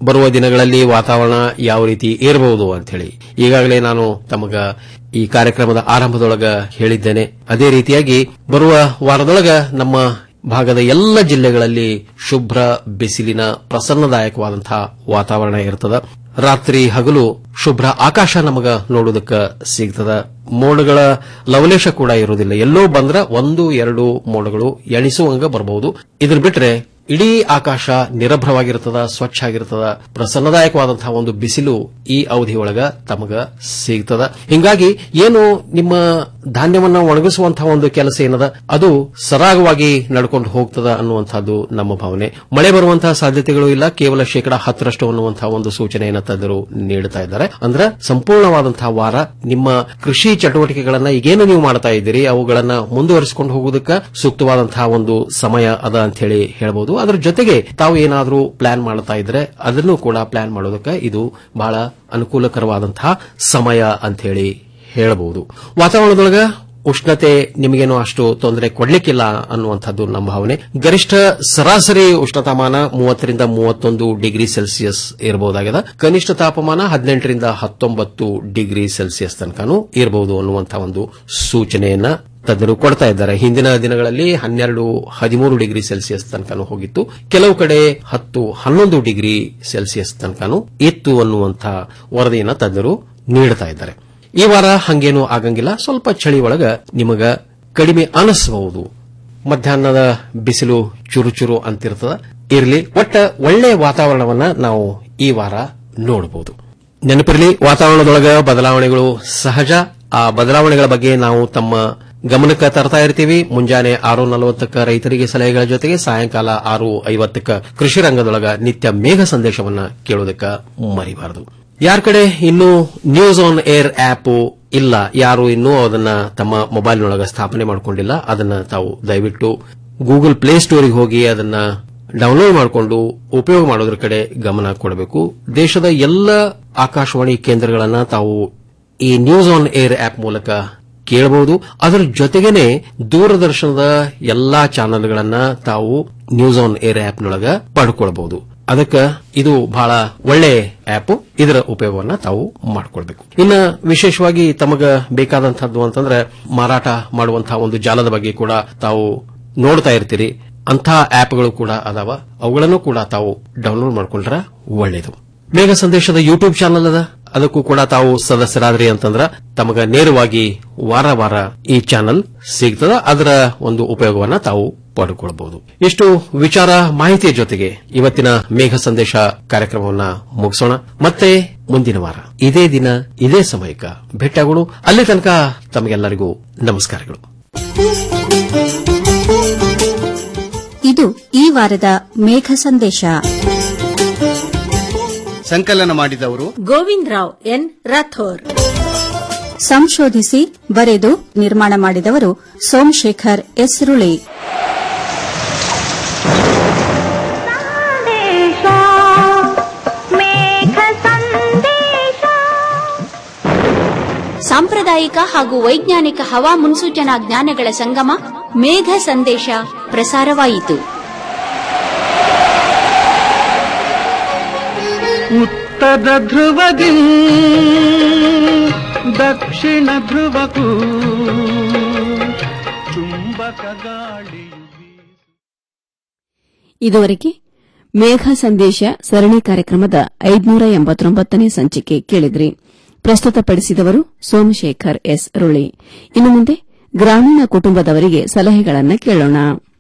ಬರುವ ದಿನಗಳಲ್ಲಿ ವಾತಾವರಣ ಯಾವ ರೀತಿ ಇರಬಹುದು ಅಂತ ಹೇಳಿ ಈಗಾಗಲೇ ನಾನು ತಮಗ ಈ ಕಾರ್ಯಕ್ರಮದ ಆರಂಭದೊಳಗ ಹೇಳಿದ್ದೇನೆ ಅದೇ ರೀತಿಯಾಗಿ ಬರುವ ವಾರದೊಳಗ ನಮ್ಮ ಭಾಗದ ಎಲ್ಲ ಜಿಲ್ಲೆಗಳಲ್ಲಿ ಶುಭ್ರ ಬಿಸಿಲಿನ ಪ್ರಸನ್ನದಾಯಕವಾದಂತಹ ವಾತಾವರಣ ಇರ್ತದ ರಾತ್ರಿ ಹಗಲು ಶುಭ್ರ ಆಕಾಶ ನಮಗ ನೋಡುವುದಕ್ಕ ಸಿಗ್ತದ ಮೋಡಗಳ ಲವಲೇಶ ಕೂಡ ಇರುವುದಿಲ್ಲ ಎಲ್ಲೋ ಬಂದ್ರ ಒಂದು ಎರಡು ಮೋಡಗಳು ಎಣಿಸುವಂಗ ಬರಬಹುದು ಇದನ್ನ ಬಿಟ್ರೆ ಇಡೀ ಆಕಾಶ ನಿರಭ್ರವಾಗಿರ್ತದ ಸ್ವಚ್ಛ ಆಗಿರ್ತದ ಪ್ರಸನ್ನದಾಯಕವಾದಂತಹ ಒಂದು ಬಿಸಿಲು ಈ ಅವಧಿಯೊಳಗ ತಮಗ ಸಿಗ್ತದ ಹಿಂಗಾಗಿ ಏನು ನಿಮ್ಮ ಧಾನ್ಯವನ್ನ ಒಣಗಿಸುವಂತಹ ಒಂದು ಕೆಲಸ ಏನದ ಅದು ಸರಾಗವಾಗಿ ನಡ್ಕೊಂಡು ಹೋಗ್ತದ ಅನ್ನುವಂಥದ್ದು ನಮ್ಮ ಭಾವನೆ ಮಳೆ ಬರುವಂತಹ ಸಾಧ್ಯತೆಗಳು ಇಲ್ಲ ಕೇವಲ ಶೇಕಡಾ ಹತ್ತರಷ್ಟು ಅನ್ನುವಂತಹ ಒಂದು ಸೂಚನೆಯನ್ನ ತಜ್ಞರು ನೀಡುತ್ತಾ ಇದ್ದಾರೆ ಅಂದ್ರೆ ಸಂಪೂರ್ಣವಾದಂತಹ ವಾರ ನಿಮ್ಮ ಕೃಷಿ ಚಟುವಟಿಕೆಗಳನ್ನ ಈಗೇನು ನೀವು ಮಾಡ್ತಾ ಇದ್ದೀರಿ ಅವುಗಳನ್ನ ಮುಂದುವರಿಸಿಕೊಂಡು ಹೋಗುವುದಕ್ಕೆ ಸೂಕ್ತವಾದಂತಹ ಒಂದು ಸಮಯ ಅದ ಅಂತ ಹೇಳಿ ಹೇಳಬಹುದು ಅದರ ಜೊತೆಗೆ ತಾವು ಏನಾದರೂ ಪ್ಲಾನ್ ಮಾಡ್ತಾ ಇದ್ರೆ ಅದನ್ನು ಕೂಡ ಪ್ಲಾನ್ ಮಾಡೋದಕ್ಕೆ ಇದು ಬಹಳ ಅನುಕೂಲಕರವಾದಂತಹ ಸಮಯ ಅಂತ ಹೇಳಿ ಹೇಳಬಹುದು ವಾತಾವರಣದೊಳಗ ಉಷ್ಣತೆ ನಿಮಗೇನು ಅಷ್ಟು ತೊಂದರೆ ಕೊಡ್ಲಿಕ್ಕಿಲ್ಲ ಅನ್ನುವಂಥದ್ದು ನಮ್ಮ ಭಾವನೆ ಗರಿಷ್ಠ ಸರಾಸರಿ ಉಷ್ಣತಾಮಾನ ಮೂವತ್ತರಿಂದ ಮೂವತ್ತೊಂದು ಡಿಗ್ರಿ ಸೆಲ್ಸಿಯಸ್ ಇರಬಹುದಾಗಿದೆ ಕನಿಷ್ಠ ತಾಪಮಾನ ಹದಿನೆಂಟರಿಂದ ಹತ್ತೊಂಬತ್ತು ಡಿಗ್ರಿ ಸೆಲ್ಸಿಯಸ್ ತನಕನೂ ಇರಬಹುದು ಅನ್ನುವಂತಹ ಒಂದು ಸೂಚನೆಯನ್ನ ತಜ್ಞರು ಕೊಡ್ತಾ ಇದ್ದಾರೆ ಹಿಂದಿನ ದಿನಗಳಲ್ಲಿ ಹನ್ನೆರಡು ಹದಿಮೂರು ಡಿಗ್ರಿ ಸೆಲ್ಸಿಯಸ್ ತನಕನೂ ಹೋಗಿತ್ತು ಕೆಲವು ಕಡೆ ಹತ್ತು ಹನ್ನೊಂದು ಡಿಗ್ರಿ ಸೆಲ್ಸಿಯಸ್ ತನಕನೂ ಇತ್ತು ಅನ್ನುವಂತಹ ವರದಿಯನ್ನ ತಜ್ಞರು ನೀಡುತ್ತಾ ಇದ್ದಾರೆ ಈ ವಾರ ಹಂಗೇನು ಆಗಂಗಿಲ್ಲ ಸ್ವಲ್ಪ ಚಳಿ ಒಳಗ ನಿಮಗ ಕಡಿಮೆ ಅನಿಸಬಹುದು ಮಧ್ಯಾಹ್ನದ ಬಿಸಿಲು ಚುರುಚುರು ಅಂತಿರ್ತದ ಇರಲಿ ಒಟ್ಟ ಒಳ್ಳೆ ವಾತಾವರಣವನ್ನ ನಾವು ಈ ವಾರ ನೋಡಬಹುದು ನೆನಪಿರಲಿ ವಾತಾವರಣದೊಳಗ ಬದಲಾವಣೆಗಳು ಸಹಜ ಆ ಬದಲಾವಣೆಗಳ ಬಗ್ಗೆ ನಾವು ತಮ್ಮ ಗಮನಕ್ಕೆ ತರ್ತಾ ಇರ್ತೀವಿ ಮುಂಜಾನೆ ಆರು ನಲವತ್ತಕ್ಕ ರೈತರಿಗೆ ಸಲಹೆಗಳ ಜೊತೆಗೆ ಸಾಯಂಕಾಲ ಆರು ಐವತ್ತಕ್ಕ ಕೃಷಿ ರಂಗದೊಳಗ ನಿತ್ಯ ಮೇಘ ಸಂದೇಶವನ್ನ ಕೇಳೋದಕ್ಕ ಮರಿಬಾರದು ಯಾರ ಕಡೆ ಇನ್ನೂ ನ್ಯೂಸ್ ಆನ್ ಏರ್ ಆಪ್ ಇಲ್ಲ ಯಾರು ಇನ್ನೂ ಅದನ್ನ ತಮ್ಮ ಮೊಬೈಲ್ನೊಳಗ ಸ್ಥಾಪನೆ ಮಾಡಿಕೊಂಡಿಲ್ಲ ಅದನ್ನ ತಾವು ದಯವಿಟ್ಟು ಗೂಗಲ್ ಪ್ಲೇ ಸ್ಟೋರಿಗೆ ಹೋಗಿ ಅದನ್ನ ಡೌನ್ಲೋಡ್ ಮಾಡಿಕೊಂಡು ಉಪಯೋಗ ಮಾಡೋದ್ರ ಕಡೆ ಗಮನ ಕೊಡಬೇಕು ದೇಶದ ಎಲ್ಲ ಆಕಾಶವಾಣಿ ಕೇಂದ್ರಗಳನ್ನ ತಾವು ಈ ನ್ಯೂಸ್ ಆನ್ ಏರ್ ಆಪ್ ಮೂಲಕ ಕೇಳಬಹುದು ಅದರ ಜೊತೆಗೇನೆ ದೂರದರ್ಶನದ ಎಲ್ಲಾ ಚಾನೆಲ್ಗಳನ್ನ ತಾವು ನ್ಯೂಸ್ ಆನ್ ಏರ್ ಆಪ್ನೊಳಗ ಪಡ್ಕೊಳ್ಬಹುದು ಅದಕ್ಕೆ ಇದು ಬಹಳ ಒಳ್ಳೆ ಆಪ್ ಇದರ ಉಪಯೋಗವನ್ನ ತಾವು ಮಾಡಿಕೊಳ್ಬೇಕು ಇನ್ನ ವಿಶೇಷವಾಗಿ ತಮಗ ಬೇಕಾದಂತಹದ್ದು ಅಂತಂದ್ರೆ ಮಾರಾಟ ಮಾಡುವಂತಹ ಒಂದು ಜಾಲದ ಬಗ್ಗೆ ಕೂಡ ತಾವು ನೋಡ್ತಾ ಇರ್ತೀರಿ ಅಂಥ ಆಪ್ಗಳು ಕೂಡ ಅದಾವ ಅವುಗಳನ್ನು ಕೂಡ ತಾವು ಡೌನ್ಲೋಡ್ ಮಾಡ್ಕೊಂಡ್ರ ಒಳ್ಳೇದು ಮೇಘ ಸಂದೇಶದ ಯೂಟ್ಯೂಬ್ ಚಾನಲ್ ಅದ ಅದಕ್ಕೂ ಕೂಡ ತಾವು ಸದಸ್ಯರಾದ್ರಿ ಅಂತಂದ್ರ ತಮಗ ನೇರವಾಗಿ ವಾರ ವಾರ ಈ ಚಾನಲ್ ಸಿಗ್ತದ ಅದರ ಒಂದು ಉಪಯೋಗವನ್ನ ತಾವು ಪಡೆದುಕೊಳ್ಳಬಹುದು ಇಷ್ಟು ವಿಚಾರ ಮಾಹಿತಿಯ ಜೊತೆಗೆ ಇವತ್ತಿನ ಮೇಘ ಸಂದೇಶ ಕಾರ್ಯಕ್ರಮವನ್ನ ಮುಗಿಸೋಣ ಮತ್ತೆ ಮುಂದಿನ ವಾರ ಇದೇ ದಿನ ಇದೇ ಸಮಯಕ್ಕ ಭೇಟಿಯಾಗೋಣ ಅಲ್ಲಿ ತನಕ ತಮಗೆಲ್ಲರಿಗೂ ನಮಸ್ಕಾರಗಳು ಇದು ಈ ವಾರದ ಮೇಘ ಸಂದೇಶ ಸಂಕಲನ ಮಾಡಿದವರು ಗೋವಿಂದ್ ರಾವ್ ಎನ್ ರಾಥೋರ್ ಸಂಶೋಧಿಸಿ ಬರೆದು ನಿರ್ಮಾಣ ಮಾಡಿದವರು ಸೋಮಶೇಖರ್ ಎಸ್ರುಳಿ ಸಾಂಪ್ರದಾಯಿಕ ಹಾಗೂ ವೈಜ್ಞಾನಿಕ ಹವಾ ಮುನ್ಸೂಚನಾ ಜ್ಞಾನಗಳ ಸಂಗಮ ಮೇಘ ಸಂದೇಶ ಪ್ರಸಾರವಾಯಿತು ಉತ್ತರ ಧ್ರುವದಿ ದಕ್ಷಿಣ ಧ್ರುವಕ್ಕೂ ಚುಂಬಕ ಗಾಳಿಯು ಇದುವರೆಗೆ ಮೇಘ ಸಂದೇಶ ಸರಣಿ ಕಾರ್ಯಕ್ರಮದ ಐದುನೂರ ಎಂಬತ್ತೊಂಬತ್ತನೇ ಸಂಚಿಕೆ ಕೇಳಿದ್ರಿ ಪ್ರಸ್ತುತಪಡಿಸಿದವರು ಸೋಮಶೇಖರ್ ಎಸ್ ರುಳಿ ಇನ್ನು ಮುಂದೆ ಗ್ರಾಮೀಣ ಕುಟುಂಬದವರಿಗೆ ಸಲಹೆಗಳನ್ನು ಕೇಳೋಣ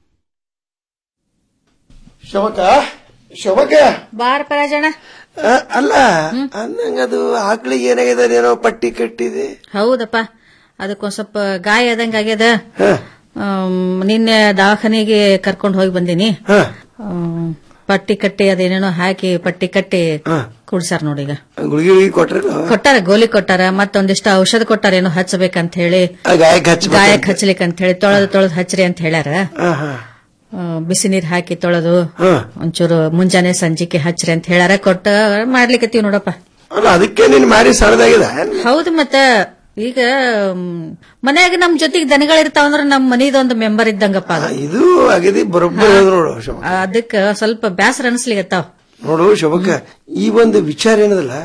ಶೋಭಕ ಶೋಭಕ ಬಾರ್ ಪರಾಜಣ ಆ, ಅಲ್ಲ ಅನ್ನಂಗದು ಆಕಳಿಗೆ ಏನಾಗಿದೆ ಏನೋ ಪಟ್ಟಿ ಕಟ್ಟಿದೆ ಹೌದಪ್ಪ ಅದಕ್ಕೊಂದ್ ಸ್ವಲ್ಪ ಗಾಯ ಆದಂಗ ಆಗ್ಯದ ಆಮ್, ನಿನ್ನೆ ದವಾಖಾನೆಗೆ ಕರ್ಕೊಂಡು ಹೋಗಿ ಬಂದೀನಿ ಆಮ್, ಪಟ್ಟಿ ಕಟ್ಟಿ ಅದೇನೇನೋ ಹಾಕಿ ಪಟ್ಟಿ ಕಟ್ಟಿ ಕುಡ್ಸಾರ ನೋಡೀಗ ಗುಳಿಗೆ ಗುಳಿಗೆ ಕೊಟ್ರಲ್ಲ ಕೊಟ್ಟಾರ ಗೋಲಿ ಕೊಟ್ಟಾರ ಮತ್ತೊಂದಿಷ್ಟು ಔಷಧ ಕೊಟ್ಟಾರ ಏನೋ ಹಚ್ಚಬೇಕಂತ ಹೇಳಿ ಆ ಗಾಯಕ್ಕೆ ಹಚ್ಬೇಕು ಗಾಯಕ್ಕೆ ಹಚ್ಚಲಿಕ್ಕೆ ಅಂತ ಹೇಳಿ ತೊಳೆದು ತೊಳೆದು ಹಚ್ಚ್ರಿ ಅಂತ ಹೇಳ್ಯಾರ ಆ, ಬಿಸಿ ನೀರ್ ಹಾಕಿ ತೊಳೆದು ಒಂಚೂರು ಮುಂಜಾನೆ ಸಂಜಿಕೆ ಹಚ್ಚ್ರಿ ಅಂತ ಹೇಳ್ಯಾರ ಕೊಟ್ಟ ಮಾಡ್ಲಿಕತ್ತೀವಿ ನೋಡಪ್ಪ ಅಲ್ಲ ಅದಕ್ಕೆ ನಿನ್ ಮಾರಿ ಸಣ್ಣದಾಗಿದೆ ಹೌದು ಮತ್ತ ಈಗ ಮ್, ಮನ್ಯಾಗ ನಮ್ ಜೊತೆಗೆ ದನಗಳಿರ್ತಾವಂದ್ರ ನಮ್ ಮನಿದೊಂದು ಮೆಂಬರ್ ಇದ್ದಂಗಪ್ಪ ಅದು ಇದು ಅಗದಿ ಬರೋಬ್ಬರಿ ಹೇಳಿದ್ರು ನೋಡು ಶೋಭ ಅದಕ್ಕ ಸ್ವಲ್ಪ ಬ್ಯಾಸರ ಅನ್ಸ್ಲಿಕತ್ತಾವ ನೋಡು ಶೋಭಕ್ಕ ಈ ಒಂದು ವಿಚಾರ ಏನದಲ್ಲ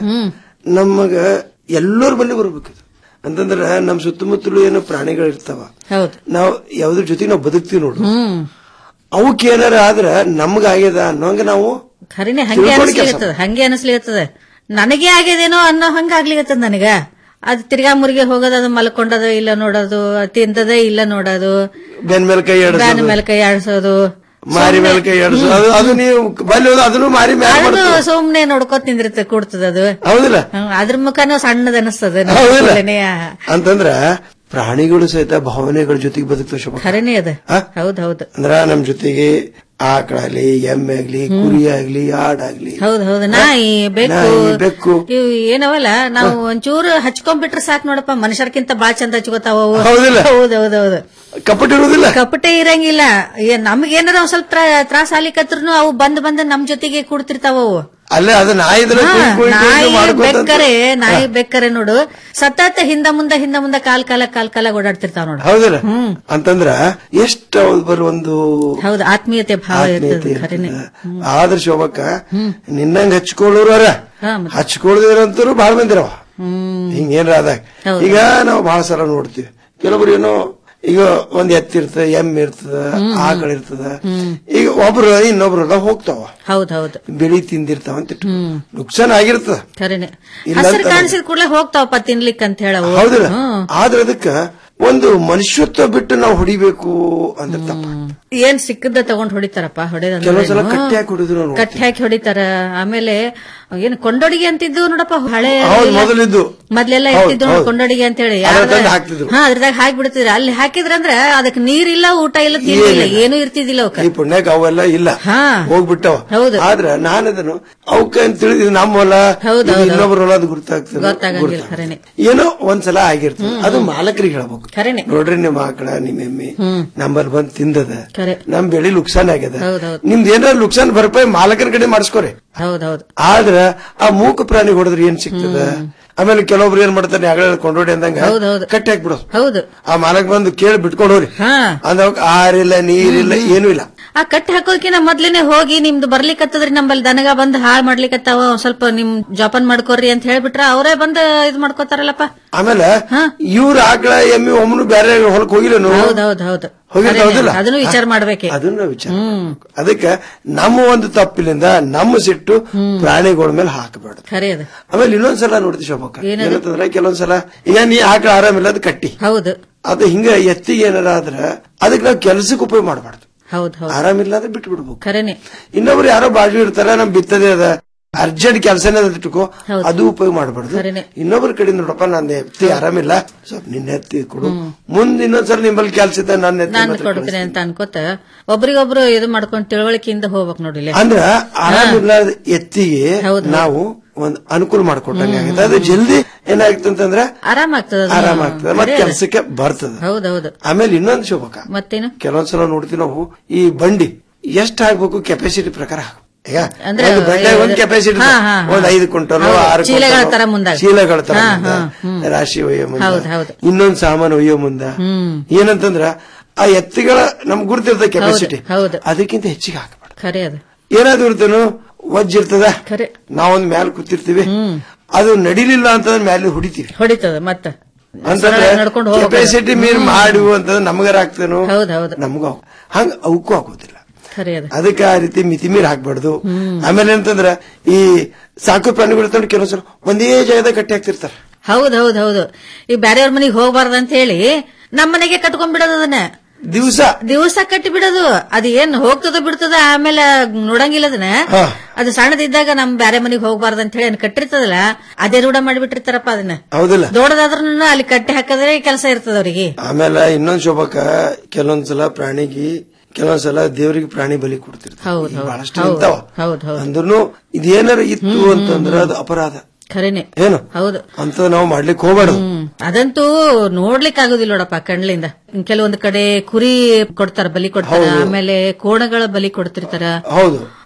ನಮಗ ಎಲ್ಲರ ಬಳಿ ಬರ್ಬೇಕು ಇದು. ಅಂತಂದ್ರ ನಮ್ ಸುತ್ತಮುತ್ತಲು ಏನೋ ಪ್ರಾಣಿಗಳು ಇರ್ತಾವ ಹೌದು ನಾವ್ ಯಾವ್ದ್ರ ಜೊತೆಗೆ ನಾವು ಬದುಕ್ತಿವಿ ನೋಡು ಹ್ಮ್ ಅವಕ್ಕೆ ಏನಾರ ಆದ್ರ ನಮ್ಗ ಆಗ್ಯದ ಅನ್ನೋಂಗ ನಾವು ಖರೀನೆ ಹಂಗೆ ತಿಳ್ಕೊಂಡು ಕೆಲ್ಸ ಅನಿಸ್ಲಿಕತ್ತದ ಹಂಗೆ ಅನಿಸ್ಲಿಕತ್ತದ ನನಗೆ ಆಗ್ಯದೇನೋ ಅನ್ನೋ ಹಂಗ ಆಗ್ಲಿಕತ್ತದ ನನಗ ಅದ್ ತಿರ್ಗಾ ಮುರ್ಗೆ ಹೋಗೋದು ಅದು ಮಲ್ಕೊಂಡದ ಇಲ್ಲ ನೋಡೋದು ತಿಂದದ ಇಲ್ಲ ನೋಡೋದು ಬೆನ್ ಮೇಲೆ ಕೈ ಬ್ಯಾನ್ ಆಡಿಸೋದು ಮೇಲೆ ಕೈ ಆಡ್ಸೋದು ಮಾರಿ ಮೇಲೆ ಕೈ ಆಡಿಸೋದು ಅದು ಅದು ನೀವು ಬಲ್ಲಿ ಹೋದ ಅದನ್ನು ಮಾರಿ ಮ್ಯಾಲ ಅದು ಮಾಡ್ತದೆ ಸುಮ್ನೆ ನೋಡ್ಕೋತ ನಿಂದಿರುತ್ತೆ ಕೂಡ್ತದ ಅದು ಹೌದಿಲ್ಲ ಹ್ಮ್, ಅದ್ರ ಮುಖನೂ ಸಣ್ಣದ ಅನಿಸ್ತದ ಹೌದಿಲ್ಲ ಅಂತಂದ್ರ ಪ್ರಾಣಿಗಳು ಸಹಿತ ಭಾವನೆಗಳ ಜೊತೆಗೆ ಬದುಕ್ತಾವ ಶೋಭಕ್ಕ ಖರೇನೆ ಅದ ಹೌದ್ ಹೌದ್ ಅಂದ್ರ ನಮ್ ಜೊತೆಗೆ ಆಕಳಾಗ್ಲಿ ಎಮ್ಮೆ ಆಗ್ಲಿ ಕುರಿ ಆಗ್ಲಿ ಆಡಾಗ್ಲಿ ಹೌದ್ ಹೌದ್ ನಾಯಿ ಬೆಕ್ಕು ನಾಯಿ, ಬೆಕ್ಕು ಇವು ಏನವಲ್ಲ ನಾವು ಒಂಚೂರು ಹಚ್ಕೊಂಡ್ಬಿಟ್ರೆ ಸಾಕ್ ನೋಡಪ್ಪ ಮನುಷ್ಯರ್ಕಿಂತ ಬಾಳ ಚಂದ ಹಚ್ಕೋತಾವ ಅವು. ಹೌದಿಲ್ಲ? ಹೌದ್ ಹೌದ್ ಹೌದು ಕಪಟ ಇರುವುದಿಲ್ಲ ಕಪಟೆ ಇರಂಗಿಲ್ಲ ಏ- ನಮ್ಗೇನಾರ ಒಂದ್ ಸ್ವಲ್ಪ ತ್ರಾ- ತ್ರಾಸ ಆಲಿಕತ್ರು ಅವು ಬಂದ್ ಬಂದ್ ನಮ್ ಜೊತೆಗೆ ಕೂಡ್ತಿರ್ತಾವ ಅವು ಅಲ್ಲೇ ಅದು ನಾಯಿ ಇದ್ರೆ ಹಾ, ಕುಯ್ ಕುಯ್ ಕುಯ್ ನಾಯಿ ಮಾಡ್ಕೊಂತ- ಬೆಕ್ಕರೆ ನಾಯಿ ಬೆಕ್ಕರೆ ನೋಡು ಸತತ ಹಿಂದ ಮುಂದ ಹಿಂದ ಮುಂದ ಕಾಲ್ ಕಾಲ ಕಾಲ್ ಕಾಲ ಓಡಾಡ್ತಿರ್ತಾವ ನೋಡು ಹೌದಿಲ್ಲ ಅಂತಂದ್ರ ಎಷ್ಟ ಬರ್ ಒಂದು ಹೌದು ಆತ್ಮೀಯತೆ ಭಾವ ಆತ್ಮೀಯತೆ ಇರ್ತದೆ ಖರೇನೆ ಆದ್ರ ಶೋಭಕ್ಕ ನಿನ್ನಂಗ್ ಹಚ್ಕೊಳ್ಳೋರು ಅರ ಹಾ, ಮತ್ತೆ. ಹಚ್ಕೊಳ್ದಿರಂತರು ಬಹಳ ಮಂದಿರವ ಹ್ಮ್ ಹಿಂಗೇನ್ರ ಆದಾಗ ಹೌದು. ಈಗ ನಾವು ಬಹಳ ಸಲ ನೋಡ್ತೀವಿ ಕೆಲವೊಬ್ರು ಏನೋ ಈಗ ಒಂದ್ ಎತ್ತ ಇರ್ತದ ಎಮ್ಮೆ ಇರ್ತದ ಆಕಳ ಇರ್ತದ ಈಗ ಒಬ್ರು ಇನ್ನೊಬ್ರು ಎಲ್ಲ ಹೋಗ್ತಾವ ಹೌದ್ ಹೌದು ಬೆಳಿ ತಿಂದಿರ್ತಾವ ಅಂತ ಇಟ್ಕೊ. ನುಕ್ಸಾನ್ ಆಗಿರ್ತದ ಖರೇನೆ ಇಲ್ಲ ಹಸಿರು ಅಂತ ಕಾಣಿಸಿದ ಕೂಡಲೇ ಹೋಗ್ತಾವಪ್ಪ ತಿನ್ಲಿಕ್ಕೆ ಅಂತ ಹೇಳವು ಹೌದಿಲ್ಲ ಹ್ಮ್. ಆದ್ರ ಅದಕ್ಕ ಒಂದು ಮನುಷ್ಯತ್ವ ಬಿಟ್ಟು ನಾವು ಹೊಡಿಬೇಕು ಅಂದ್ರೆ ತಪ್ಪ ಏನ್ ಸಿಕ್ಕದ ತಗೊಂಡ್ ಹೊಡಿತಾರಪ್ಪ ಕೆಲವು ಸಲ ಹೊಡೆದ ಕಟ್ಟಿ ಹಾಕಿ ಹೊಡಿದ್ರು ನಾವು ಕಟ್ಟಿ ಹಾಕಿ ಹೊಡಿತಾರ ಆಮೇಲೆ ಏನು ಕೊಂಡೊಡಿಗೆ ಅಂತಿದ್ದು ನೋಡಪ್ಪ ಹಳೆ ಹೌದು ಎಲ್ಲ- ಮೊದಲಿದ್ದು ಮೊದ್ಲೆಲ್ಲ ಹೌದು, ಇರ್ತಿದ್ದು ನೋಡು ಹೌದು. ಕೊಂಡೊಡಿಗೆ ಅಂತ ಹೇಳಿ ಅದ್ರ ತಂದು ಹಾಕ್ತಿದ್ರು. ಹಾ ಅದ್ರದಾಗ ಹಾಕಿ ಬಿಡ್ತಿದ್ರು ಅಲ್ಲಿ ಹಾಕಿದ್ರಂದ್ರ ಅದಕ್ಕೆ ನೀರಿಲ್ಲ ಊಟ ಇಲ್ಲ ತಿಂಡಿ ಇಲ್ಲ ಏನಿಲ್ಲ. ಏನೂ ಇರ್ತಿದ್ದಿಲ್ಲ ಅವಕ್ಕ ಈ ಪುಣ್ಯಕ್ ಅವೆಲ್ಲ ಇಲ್ಲ ಹಾ. ಹೋಗ್ಬಿಟ್ಟವ ಹೌದು. ಆದ್ರ ನಾನದನ್ನು ಅವಕ್ಕ ಅಂತ ತಿಳಿದ್ ನಮ್ಮ ಹೊಲ ಹೌದು, ಇದು ಹೌದು. ಇನ್ನೊಬ್ರ ಹೊಲ ಅದು ಗುರ್ತಾಗ್ತದೆ ಗೊತ್ತಾಗಂಗಿಲ್ಲ ಗುರ್ತಾಗ್ತದೆ. ಖರೇನೆ ಏನೋ ಒಂದ್ಸಲ ಆಗಿರ್ತದೆ ಅದು ಮಾಲಕರಿಗೆ ಹೇಳ್ಬೇಕು ಖರೇನೆ ನೋಡ್ರಿ ನಿಮ್ಮ ಆಕಳ ನಿಮ್ಮ ಎಮ್ಮೆ ನಂಬರ್ ಬಂದ್ ತಿಂದದ ಖರೆ ನಮ್ ಬೆಳಿ ನುಕ್ಸಾನ್ ಆಗ್ಯದ ಹೌದೌದು ನಿಮ್ದು ಏನಾರ ನುಕ್ಸಾನ್ ಭರಪಾಯಿ ಮಾಲಕರ ಕಡೆ ಮಾಡಿಸ್ಕೊರಿ ಹೌದೌದು ಆದ್ರ ಆ ಮೂಕ ಪ್ರಾಣಿ ಹೊಡೆದ್ರೆ ಏನ್ ಸಿಗ್ತದ ಆಮೇಲೆ ಕೆಲವೊಬ್ರು ಏನ್ ಮಾಡ್ತಾರೆ ಆಗಳ ಕೊಂಡೋಡಿ ಅಂದಂಗ ಹೌದೌದು. ಕಟ್ಟಿ ಹಾಕ್ಬಿಡೋದು ಹೌದು ಆ ಮಾಲಕ್ ಬಂದು ಕೇಳಿ ಬಿಟ್ಕೊಂಡು ಹೋಗ್ರಿ ಹಾ ಅಂದವಾಗ ಆರಿಲ್ಲ ನೀರಿಲ್ಲ ಏನೂ ಇಲ್ಲ ಆ ಕಟ್ಟಿ ಹಾಕೋಕಿನ ಮೊದ್ಲೇನೆ ಹೋಗಿ ನಿಮ್ದು ಬರ್ಲಿಕ್ಕತ್ತದ್ರಿ ನಮ್ಮಲ್ಲಿ ದನಗ ಬಂದ್ ಹಾಳ್ ಮಾಡ್ಲಿಕ್ಕತ್ತಾವ ಒಂದ್ ಸ್ವಲ್ಪ ನಿಮ್ ಜೋಪಾನ್ ಮಾಡ್ಕೋರಿ ಅಂತ ಹೇಳ್ಬಿಟ್ರ ಅವರೇ ಬಂದ್ ಇದ್ ಮಾಡ್ಕೋತಾರಲ್ಲಪ್ಪ ಆಮೇಲೆ ಇವ್ರ ಆಕಳ ಎಮ್ಮಿ ಒಮ್ಮನು ಬೇರೆ ಹೊಲಕ್ ಹೋಗಿಲ್ಲನು ಹೌದೌದ್ ಹೌದು ಹೋಗಿರ್ತಾವ ಹೌದಿಲ್ಲ? ಅದನ್ನು ವಿಚಾರ ಮಾಡ್ಬೇಕೆ ಅದನ್ನ ವಿಚಾರ ಮಾಡ್ಬೇಕು. ಅದಕ್ಕೆ ನಮ್ಮ ಒಂದು ತಪ್ಪಿಲಿಂದ ನಮ್ಮ ಸಿಟ್ಟು ಪ್ರಾಣಿಗಳ ಮೇಲೆ ಹಾಕಬಾರ್ದು ಖರೆ ಅದು ಆಮೇಲೆ ಇನ್ನೊಂದ್ಸಲ ನೋಡ್ತೀವಿ ಶೋಭಕ್ಕ ಏನದು? ಏನಂತಂದ್ರೆ ಕೆಲವೊಂದ್ಸಲ ಈಗ ನೀ ಆಕಳ ಆರಾಮಿಲ್ಲ ಅದು ಕಟ್ಟಿ ಹೌದು ಅದು ಹಿಂಗ ಎತ್ತಿಗೆ ಏನಾರ ಆದ್ರ ಅದಕ್ಕೆ ನಾವು ಕೆಲ್ಸಕ್ಕೆ ಉಪಯೋಗ ಮಾಡಬಾರ್ದು ಹೌದ್ ಹೌದು ಆರಾಮಿಲ್ಲ ಅಂದ್ರೆ ಬಿಟ್ಟು ಬಿಡ್ಬೇಕು ಖರೇನೆ ಇನ್ನೊಬ್ರು ಯಾರೋ ಬಾಜು ಇರ್ತಾರ ನಮ್ ಬಿತ್ತದೇ ಅದ ಅರ್ಜೆಂಟ್ ಕೆಲಸನೇ ಅದ ಇಟ್ಕೋ ಅದು ಉಪಯೋಗ ಮಾಡಬಾರ್ದು ಖರೇನೆ. ಇನ್ನೊಬ್ರ ಕಡೆ ನೋಡಪ್ಪ ನನ್ನ ಎತ್ತಿ ಆರಾಮಿಲ್ಲ ಸ್ವಲ್ಪ ನಿನ್ನ ಎತ್ತಿ ಕೊಡು ಮುಂದ್ ಇನ್ನೊಂದ್ಸಲ ನಿಮ್ಮಲ್ಲಿ ಕೆಲಸ ಇದೆ ನನ್ನ ಎತ್ತಿ ನಾನು ಮಾತ್ರ ಕೊಡ್ತೀನಿ ಅಂತ ಅನ್ಕೋತ ಒಬ್ರಿಗೊಬ್ರು ಇದು ಮಾಡ್ಕೊಂಡ್ ತಿಳುವಳಿಕೆಯಿಂದ ಹೋಗ್ಬೇಕು ನೋಡಿ ಇಲ್ಲಿ. ಅಂದ್ರ ಆರಾಮಿಲ್ಲ ಎತ್ತಿಗೆ ನಾವು ಒಂದ್ ಅನುಕೂಲ ಮಾಡ್ಕೊಟ್ಟಂಗೆ ಆಗುತ್ತೆ ಅದು ಜಲ್ದಿ ಏನಾಗುತ್ತೆ ಅಂತಂದ್ರೆ ಆರಾಮ ಆಗ್ತದ ಅದು. ಆರಾಮ ಆಗ್ತದೆ ಮತ್ತೆ ಖರೆ ಅದು. ಕೆಲಸಕ್ಕೆ ಬರ್ತದೆ ಹೌದೌದು ಆಮೇಲೆ ಇನ್ನೊಂದು ಶೋಭಕ ಮತ್ತೇನು ಕೆಲವೊಂದ್ಸಲ ನೋಡ್ತೀವಿ ನಾವು ಈ ಬಂಡಿ ಎಷ್ಟ್ ಹಾಕ್ಬೇಕು ಕೆಪಾಸಿಟಿ ಪ್ರಕಾರ ಹಾಕ್ಬೇಕು. ಈಗ ಅಂದ್ರೆ ಒಂದು ಬಂಡೆ ಒಂದ್ ಕೆಪಾಸಿಟಿ ಹಾ, ಹಾ, ಹಾ. ಒಂದ್ ಐದು ಕ್ವಿಂಟಲ್ ಹೌದು, ಆರು ಚೀಲಗಳ ಕ್ವಿಂಟಲ್ ತರ ಮುಂದಾಗ. ಚೀಲಗಳ ತರ ಹಾ, ಮುಂದ, ಹಾ, ಹ್ಮ್. ರಾಶಿ ಒಯ್ಯೋ ಮುಂದ ಹೌದು, ಹೌದು. ಇನ್ನೊಂದ್ ಸಾಮಾನು ಒಯ್ಯೋ ಮುಂದ ಹ್ಮ್ ಏನಂತಂದ್ರ ಆ ಎತ್ತಿಗಳ ನಮ್ಗೆ ಗುರುತಿರ್ತದೆ ಕೆಪಾಸಿಟಿ ಹೌದು ಅದಕ್ಕಿಂತ ಹೆಚ್ಚಿಗೆ ಹಾಕಬಾರ್ದು ಖರೆ ಅದು ಏನಾದ್ರು ಇರ್ತೇನು ವಜ್ಜ ಇರ್ತದ ಖರೆ ನಾವೊಂದ್ ಮ್ಯಾಲ ಕೂತಿರ್ತೀವಿ ಅದು ನಡಿಲಿಲ್ಲ ಅಂತಂದ್ರೆ ಮ್ಯಾಲೆ ಹೊಡಿತೀವಿ ಹೊಡಿತದ ಮತ್ತ ಅಂತಂದ್ರೆ ನಡ್ಕೊಂಡು ಹೋಗ್ಬೇಕು. ಕೆಪಾಸಿಟಿ ಮೀರ್ ಮಾಡಿ ಅಂತಂದ್ರೆ ನಮಗಾರ ಆಗ್ತೇನೋ ಹೌದ್ ಹೌದು ನಮಗ ಹಂಗ ಅವಕ್ಕೂ ಆಗೋದಿಲ್ಲ ಖರೆ ಅದು ಅದಕ್ಕೆ ಆ ರೀತಿ ಮಿತಿ ಮೀರ್ ಹಾಕ್ಬಾರ್ದು ಆಮೇಲೆ ಅಂತಂದ್ರ ಈ ಸಾಕು ಪ್ರಾಣಿಗಳು ಇರ್ತಾವ್ ಕೆಲವೊಂದ್ಸಲ ಒಂದೇ ಜಾಗದಾಗ ಕಟ್ಟಿ ಹಾಕ್ತಿರ್ತಾರ ಹೌದ್ ಹೌದ್ ಹೌದು ಈ ಬ್ಯಾರೆಯವ್ರ ಮನೆಗೆ ಹೋಗ್ಬಾರ್ದು ಅಂತ ಹೇಳಿ ನಮ್ಮ ಮನೆಗೆ ಕಟ್ಕೊಂಡ್ ಬಿಡೋದು ಅದನ್ನ ದಿವಸ ದಿವಸ ಕಟ್ಟಿ ಬಿಡೋದು ಅದು ಏನ್ ಹೋಗ್ತದ ಬಿಡ್ತದ ಆಮೇಲೆ ನೋಡಂಗಿಲ್ಲ ಅದನ್ನ ಅದು ಸಣ್ಣದಿದ್ದಾಗ ನಮ್ ಬ್ಯಾರೆ ಮನೆಗೆ ಹೋಗ್ಬಾರ್ದು ಅಂತ ಹೇಳಿ ಏನ್ ಕಟ್ಟಿರ್ತದಲ್ಲ ಅದೇ ರೂಢ ಮಾಡಿಬಿಟ್ಟಿರ್ತಾರಪ್ಪ ಅದನ್ನ ಹೌದಿಲ್ಲ ದೊಡ್ಡದಾದ್ರೂ ಅಲ್ಲಿ ಕಟ್ಟಿ ಹಾಕಿದ್ರೆ ಕೆಲಸ ಇರ್ತದ ಅವ್ರಿಗೆ ಆಮೇಲೆ ಇನ್ನೊಂದ್ ಶೋಭಕ ಕೆಲವೊಂದ್ಸಲ ಪ್ರಾಣಿಗೆ ಕೆಲವೊಂದ್ಸಲ ದೇವರಿಗೆ ಪ್ರಾಣಿ ಬಲಿ ಕೊಡ್ತಿರ್ತಾರೆ ಹೌದ್ ಈಗ ಹೌದ್ ಬಹಳಷ್ಟು ಹೌದ್ ಇಂತಾವ ಹೌದ್ ಹೌದ್ ಅಂದ್ರೂ ಇದೇನಾರ ಇತ್ತು ಅಂತಂದ್ರ ಅದು ಅಪರಾಧ ಖರೇನೆ ಏನು ಹೌದು ಅಂತ ನಾವು ಮಾಡ್ಲಿಕ್ಕೆ ಹೋಗ್ಬಾರ್ದು ಹ್ಮ್ ಅದಂತೂ ನೋಡ್ಲಿಕ್ ಆಗುದಿಲ್ಲ ನೋಡಪ್ಪ ಕಣ್ಲಿಂದ ಕೆಲವೊಂದು ಕಡೆ ಕುರಿ ಕೊಡ್ತಾರ ಬಲಿ ಕೊಡ್ತಾರ ಹೌದು. ಆಮೇಲೆ ಕೋಣಗಳ ಬಲಿ ಕೊಡ್ತಿರ್ತಾರ ಹೌದು